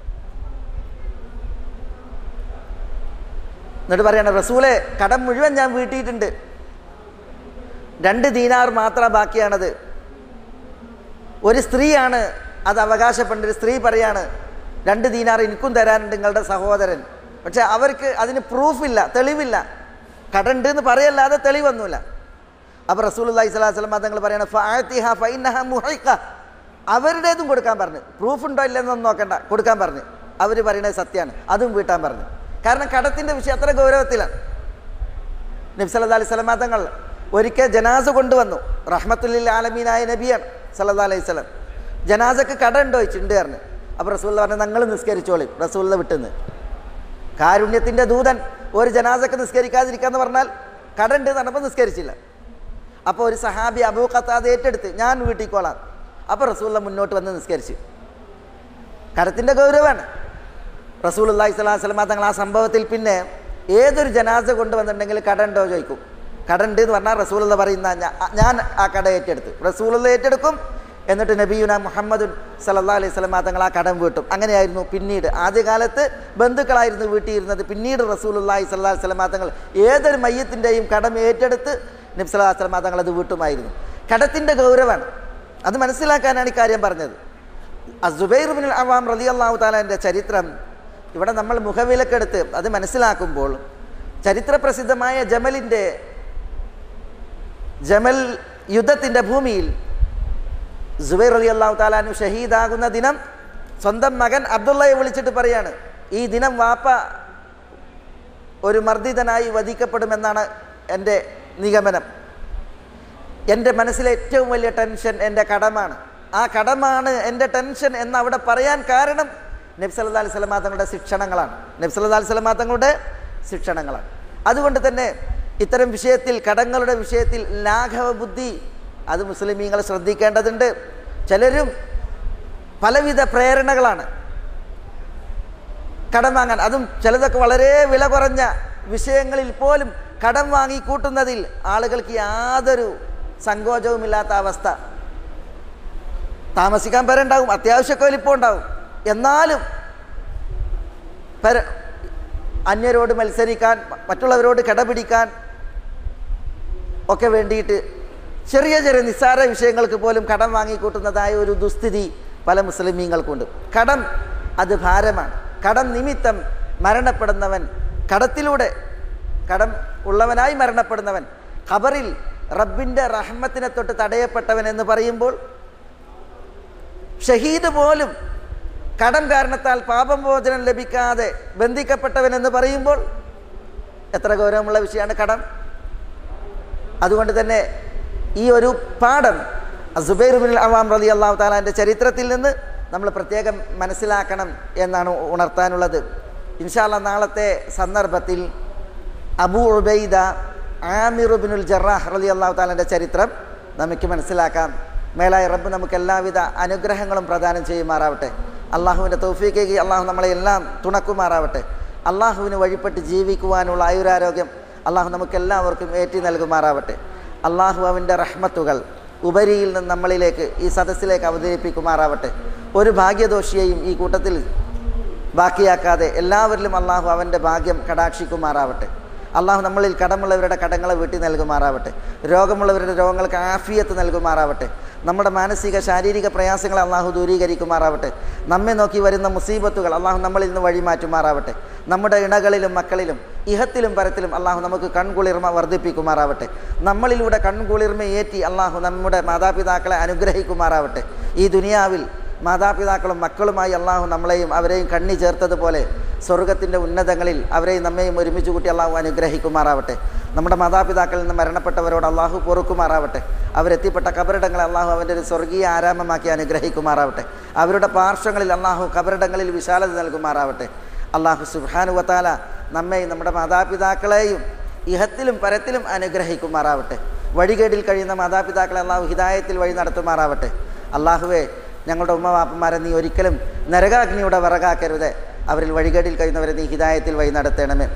B: എന്നിട്ട് പറയാണ് റസൂലെ കടം മുഴുവൻ ഞാൻ വീട്ടിയിട്ടുണ്ട് രണ്ട് ദീനാർ മാത്രം ബാക്കിയാണത് ഒരു സ്ത്രീയാണ് അത് അവകാശപ്പെട്ട ഒരു സ്ത്രീ പറയാണ് രണ്ട് ദീനാർ എനിക്കും തരാനുണ്ട് നിങ്ങളുടെ സഹോദരൻ പക്ഷെ അവർക്ക് അതിന് പ്രൂഫില്ല തെളിവില്ല കടണ്ട് എന്ന് പറയല്ലാതെ തെളിവൊന്നുമില്ല അപ്പോൾ റസൂൽ അള്ളഹി സ്വലാഹു വസ്ലം തങ്ങൾ പറയണം ഫാത്തിഹ ഫൈനഹ മുഹൈക്ക അവരുടേതും കൊടുക്കാൻ പറഞ്ഞു പ്രൂഫ് ഉണ്ടോ ഇല്ലെന്നൊന്നും നോക്കണ്ട കൊടുക്കാൻ പറഞ്ഞു അവർ പറയണത് സത്യമാണ് അതും വീട്ടാൻ പറഞ്ഞു കാരണം കടത്തിൻ്റെ വിഷയം അത്ര ഗൗരവത്തിലാണ് നബി സല്ലാ അലൈഹി സ്വലമാ തങ്ങൾ ഒരിക്കൽ ജനാസ കൊണ്ടുവന്നു റഹ്മത്തുല്ലിൽ ആലമീനായ നബിയാണ് സല്ലാ അലൈഹി സ്വലം ജനാസക്ക് കട ഉണ്ടോ ചോദിച്ചിട്ടുണ്ട് പറഞ്ഞു അപ്പോൾ റസൂല്ല പറഞ്ഞു ഞങ്ങൾ നിസ്കരിച്ചോളി റസൂല്ല വിട്ടുന്ന് കാരുണ്യത്തിൻ്റെ ദൂതൻ ഒരു ജനാസക്ക് നിസ്കരിക്കാതിരിക്കാന്ന് പറഞ്ഞാൽ കട ഉണ്ട് എന്ന് പറഞ്ഞപ്പോൾ നിസ്കരിച്ചില്ല അപ്പോൾ ഒരു സഹാബി അബൂ ഖത്താദ് ഏറ്റെടുത്ത് ഞാൻ വീട്ടിൽ കൊള്ളാം അപ്പോൾ റസൂല്ല മുന്നോട്ട് വന്ന് നിസ്കരിച്ചു കടത്തിൻ്റെ ഗൗരവമാണ് റസൂൽ അള്ളാഹി സ്വലാഹു വസ്ലമ തങ്ങൾ ആ സംഭവത്തിൽ പിന്നെ ഏതൊരു ജനാസ കൊണ്ടുവന്നിട്ടുണ്ടെങ്കിൽ കട ഉണ്ടോ ചോദിക്കും കട ഉണ്ട് എന്ന് പറഞ്ഞാൽ റസൂലുള്ള പറയുന്ന ഞാ- ഞാൻ ആ കട ഏറ്റെടുത്തു റസൂലുള്ള ഏറ്റെടുക്കും എന്നിട്ട് നബിയുന മുഹമ്മദ് സല്ലാ അലൈഹി സ്വലമ തങ്ങൾ ആ കടം വീട്ടും അങ്ങനെയായിരുന്നു പിന്നീട് ആദ്യകാലത്ത് ബന്ധുക്കളായിരുന്നു വീട്ടിയിരുന്നത് പിന്നീട് റസൂലുള്ളാഹി സ്വല്ലാ സ്വലമ തങ്ങൾ ഏതൊരു മയ്യത്തിൻ്റെയും കടം ഏറ്റെടുത്ത് നബി സല്ലാ സ്വലമ തങ്ങൾ അത് വീട്ടുമായിരുന്നു കടത്തിൻ്റെ ഗൗരവമാണ് അത് മനസ്സിലാക്കാനാണ് ഈ കാര്യം പറഞ്ഞത് അസുബൈർ ബിൻ അവാം റലി അള്ളാഹു താലാൻ്റെ ചരിത്രം ഇവിടെ നമ്മൾ മുഖവിലക്കെടുത്ത് അത് മനസ്സിലാക്കുമ്പോൾ ചരിത്രപ്രസിദ്ധമായ ജമലിൻ്റെ ജമൽ യുദ്ധത്തിൻ്റെ ഭൂമിയിൽ സുബൈർ അലി അള്ളാഹു താലാനു ഷഹീദാകുന്ന ദിനം സ്വന്തം മകൻ അബ്ദുള്ളയെ വിളിച്ചിട്ട് പറയാണ് ഈ ദിനം വാപ്പ ഒരു മർദ്ദിതനായി വധിക്കപ്പെടുമെന്നാണ് എൻ്റെ നിഗമനം എൻ്റെ മനസ്സിലെ ഏറ്റവും വലിയ ടെൻഷൻ എൻ്റെ കടമാണ് ആ കടമാണ് എൻ്റെ ടെൻഷൻ എന്ന് അവിടെ പറയാൻ കാരണം നബ്സല്ലാ അലൈഹി സ്വലമാ തങ്ങളുടെ ശിക്ഷണങ്ങളാണ് നബ്സല്ലാ അലൈഹി സ്വലമാ തങ്ങളുടെ ശിക്ഷണങ്ങളാണ് അതുകൊണ്ട് തന്നെ ഇത്തരം വിഷയത്തിൽ കടങ്ങളുടെ വിഷയത്തിൽ ലാഘവ ബുദ്ധി അത് മുസ്ലിമീങ്ങൾ ശ്രദ്ധിക്കേണ്ടതുണ്ട് ചിലരും പലവിധ പ്രേരണകളാണ് കടം വാങ്ങാൻ അതും ചിലതൊക്കെ വളരെ വില കുറഞ്ഞ വിഷയങ്ങളിൽ പോലും കടം വാങ്ങി കൂട്ടുന്നതിൽ ആളുകൾക്ക് യാതൊരു സങ്കോചവുമില്ലാത്ത അവസ്ഥ താമസിക്കാൻ പേരുണ്ടാവും അത്യാവശ്യമൊക്കെ വലിപ്പം ഉണ്ടാവും എന്നാലും പര അന്യരോട് മത്സരിക്കാൻ മറ്റുള്ളവരോട് കിടപിടിക്കാൻ ഒക്കെ വേണ്ടിയിട്ട് ചെറിയ ചെറിയ നിസ്സാര വിഷയങ്ങൾക്ക് പോലും കടം വാങ്ങിക്കൂട്ടുന്നതായ ഒരു ദുസ്ഥിതി പല മുസ്ലിമീങ്ങൾക്കുണ്ട് കടം അത് ഭാരമാണ് കടം നിമിത്തം മരണപ്പെടുന്നവൻ കടത്തിലൂടെ കടം ഉള്ളവനായി മരണപ്പെടുന്നവൻ ഖബറിൽ റബ്ബിൻ്റെ റഹ്മത്തിനെ തൊട്ട് തടയപ്പെട്ടവൻ എന്ന് പറയുമ്പോൾ ഷഹീദ് പോലും കടം കാരണത്താൽ പാപമോചനം ലഭിക്കാതെ ബന്ധിക്കപ്പെട്ടവൻ എന്ന് പറയുമ്പോൾ എത്ര ഗൗരവമുള്ള വിഷയമാണ് കടം അതുകൊണ്ട് തന്നെ ഈ ഒരു പാഠം സുബൈർ ബിൻ അവാം റലി അള്ളാഹു താലാൻ്റെ ചരിത്രത്തിൽ നിന്ന് നമ്മൾ പ്രത്യേകം മനസ്സിലാക്കണം എന്നാണ് ഉണർത്താനുള്ളത് ഇൻഷാല്ല നാളത്തെ സന്ദർഭത്തിൽ അബു ഉബൈദ ആമിറുബിനുൽ ജറാഹ് റലി അള്ളാഹു താലാൻ്റെ ചരിത്രം നമുക്ക് മനസ്സിലാക്കാം മേലായ റബ്ബ് നമുക്ക് എല്ലാവിധ അനുഗ്രഹങ്ങളും പ്രദാനം ചെയ്യുമാറാവട്ടെ അള്ളാഹുവിൻ്റെ തൗഫീക്കേക്ക് അള്ളാഹു നമ്മളെ എല്ലാം തുണക്കുമാറാവട്ടെ അള്ളാഹുവിന് വഴിപ്പെട്ട് ജീവിക്കുവാനുള്ള ആയുരാരോഗ്യം അള്ളാഹു നമുക്കെല്ലാവർക്കും ഏറ്റി നൽകുമാറാവട്ടെ അള്ളാഹു അവൻ്റെ റഹ്മത്തുകൾ ഉപരിയിൽ നിന്ന് നമ്മളിലേക്ക് ഈ സദസ്സിലേക്ക് അവതരിപ്പിക്കുമാറാവട്ടെ ഒരു ഭാഗ്യദോഷിയെയും ഈ കൂട്ടത്തിൽ ബാക്കിയാക്കാതെ എല്ലാവരിലും അള്ളാഹു അവൻ്റെ ഭാഗ്യം കടാക്ഷിക്കുമാറാവട്ടെ അള്ളാഹു നമ്മളിൽ കടമുള്ളവരുടെ കടങ്ങളെ വീട്ടി നൽകുമാറാവട്ടെ രോഗമുള്ളവരുടെ രോഗങ്ങൾക്ക് ആഫിയത്ത് നൽകുമാറാവട്ടെ നമ്മുടെ മാനസിക ശാരീരിക പ്രയാസങ്ങളെ അള്ളാഹു ദൂരീകരിക്കുമാറാവട്ടെ നമ്മെ നോക്കി വരുന്ന മുസീബത്തുകൾ അള്ളാഹു നമ്മളിൽ നിന്ന് വഴിമാറ്റുമാറാവട്ടെ നമ്മുടെ ഇണകളിലും മക്കളിലും ഇഹത്തിലും പരത്തിലും അള്ളാഹു നമുക്ക് കൺകുളിർമ വർദ്ധിപ്പിക്കുമാറാവട്ടെ നമ്മളിലൂടെ കൺകുളിർമ ഏറ്റി അള്ളാഹു നമ്മുടെ മാതാപിതാക്കളെ അനുഗ്രഹിക്കുമാറാവട്ടെ ഈ ദുനിയാവിൽ മാതാപിതാക്കളും മക്കളുമായി അള്ളാഹു നമ്മളെയും അവരെയും കണ്ണി ചേർത്തതുപോലെ സ്വർഗത്തിൻ്റെ ഉന്നതങ്ങളിൽ അവരെയും നമ്മയും ഒരുമിച്ച് കൂട്ടി അള്ളാഹു അനുഗ്രഹിക്കുമാറാവട്ടെ നമ്മുടെ മാതാപിതാക്കളിൽ നിന്ന് മരണപ്പെട്ടവരോട് അള്ളാഹു പൊറുക്കുമാറാവട്ടെ അവരെത്തിപ്പെട്ട കബറിടങ്ങളെ അള്ളാഹു അവൻ്റെ ഒരു സ്വർഗീയ ആരാമമാക്കി അനുഗ്രഹിക്കുമാറാവട്ടെ അവരുടെ പാർശ്വങ്ങളിൽ അള്ളാഹു കബറിടങ്ങളിൽ വിശാലത നൽകുമാറാവട്ടെ അള്ളാഹു സുബാനു വത്താല നമ്മെയും നമ്മുടെ മാതാപിതാക്കളെയും ഇഹത്തിലും പരത്തിലും അനുഗ്രഹിക്കുമാറാവട്ടെ വഴികേടിൽ കഴിയുന്ന മാതാപിതാക്കളെ അള്ളാഹു ഹിദായത്തിൽ വഴി നടത്തുമാറാവട്ടെ അള്ളാഹുവെ ഞങ്ങളുടെ ഉമ്മവാപ്പന്മാരെ നീ ഒരിക്കലും നരകാഗ്നിയുടെ വിറകാക്കരുത് അവരിൽ വഴികേടിൽ കഴിയുന്നവരെ നീ ഹിദായത്തിൽ വഴി നടത്തണമേ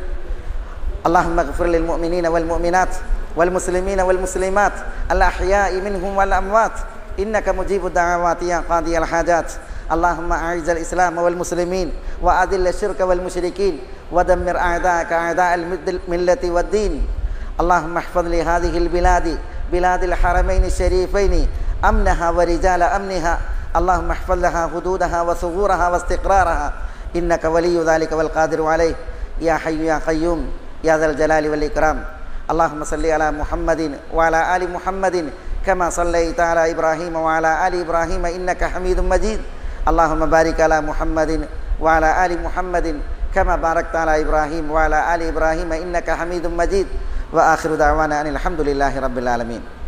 B: اللهم اغفر للمؤمنين والمؤمنات والمسلمين والمسلمات الأحياء منهم والأموات إنك مجيب الدعوات يا قاضي الحاجات اللهم أعز الإسلام والمسلمين وأذل الشرك والمشركين ودمر أعداءك أعداء الملة والدين اللهم احفظ لهذه البلاد بلاد الحرمين الشريفين أمنها ورجال أمنها اللهم احفظ لها حدودها وثغورها واستقرارها إنك ولي ذلك والقادر عليه يا حي يا قيوم يا ذا الجلال والإكرام اللهم صل على محمد وعلى آل محمد كما صليت على إبراهيم وعلى آل إبراهيم إنك حميد مجيد اللهم بارك على محمد وعلى آل محمد كما باركت على إبراهيم وعلى آل إبراهيم إنك حميد مجيد وآخر دعوانا أن الحمد لله رب العالمين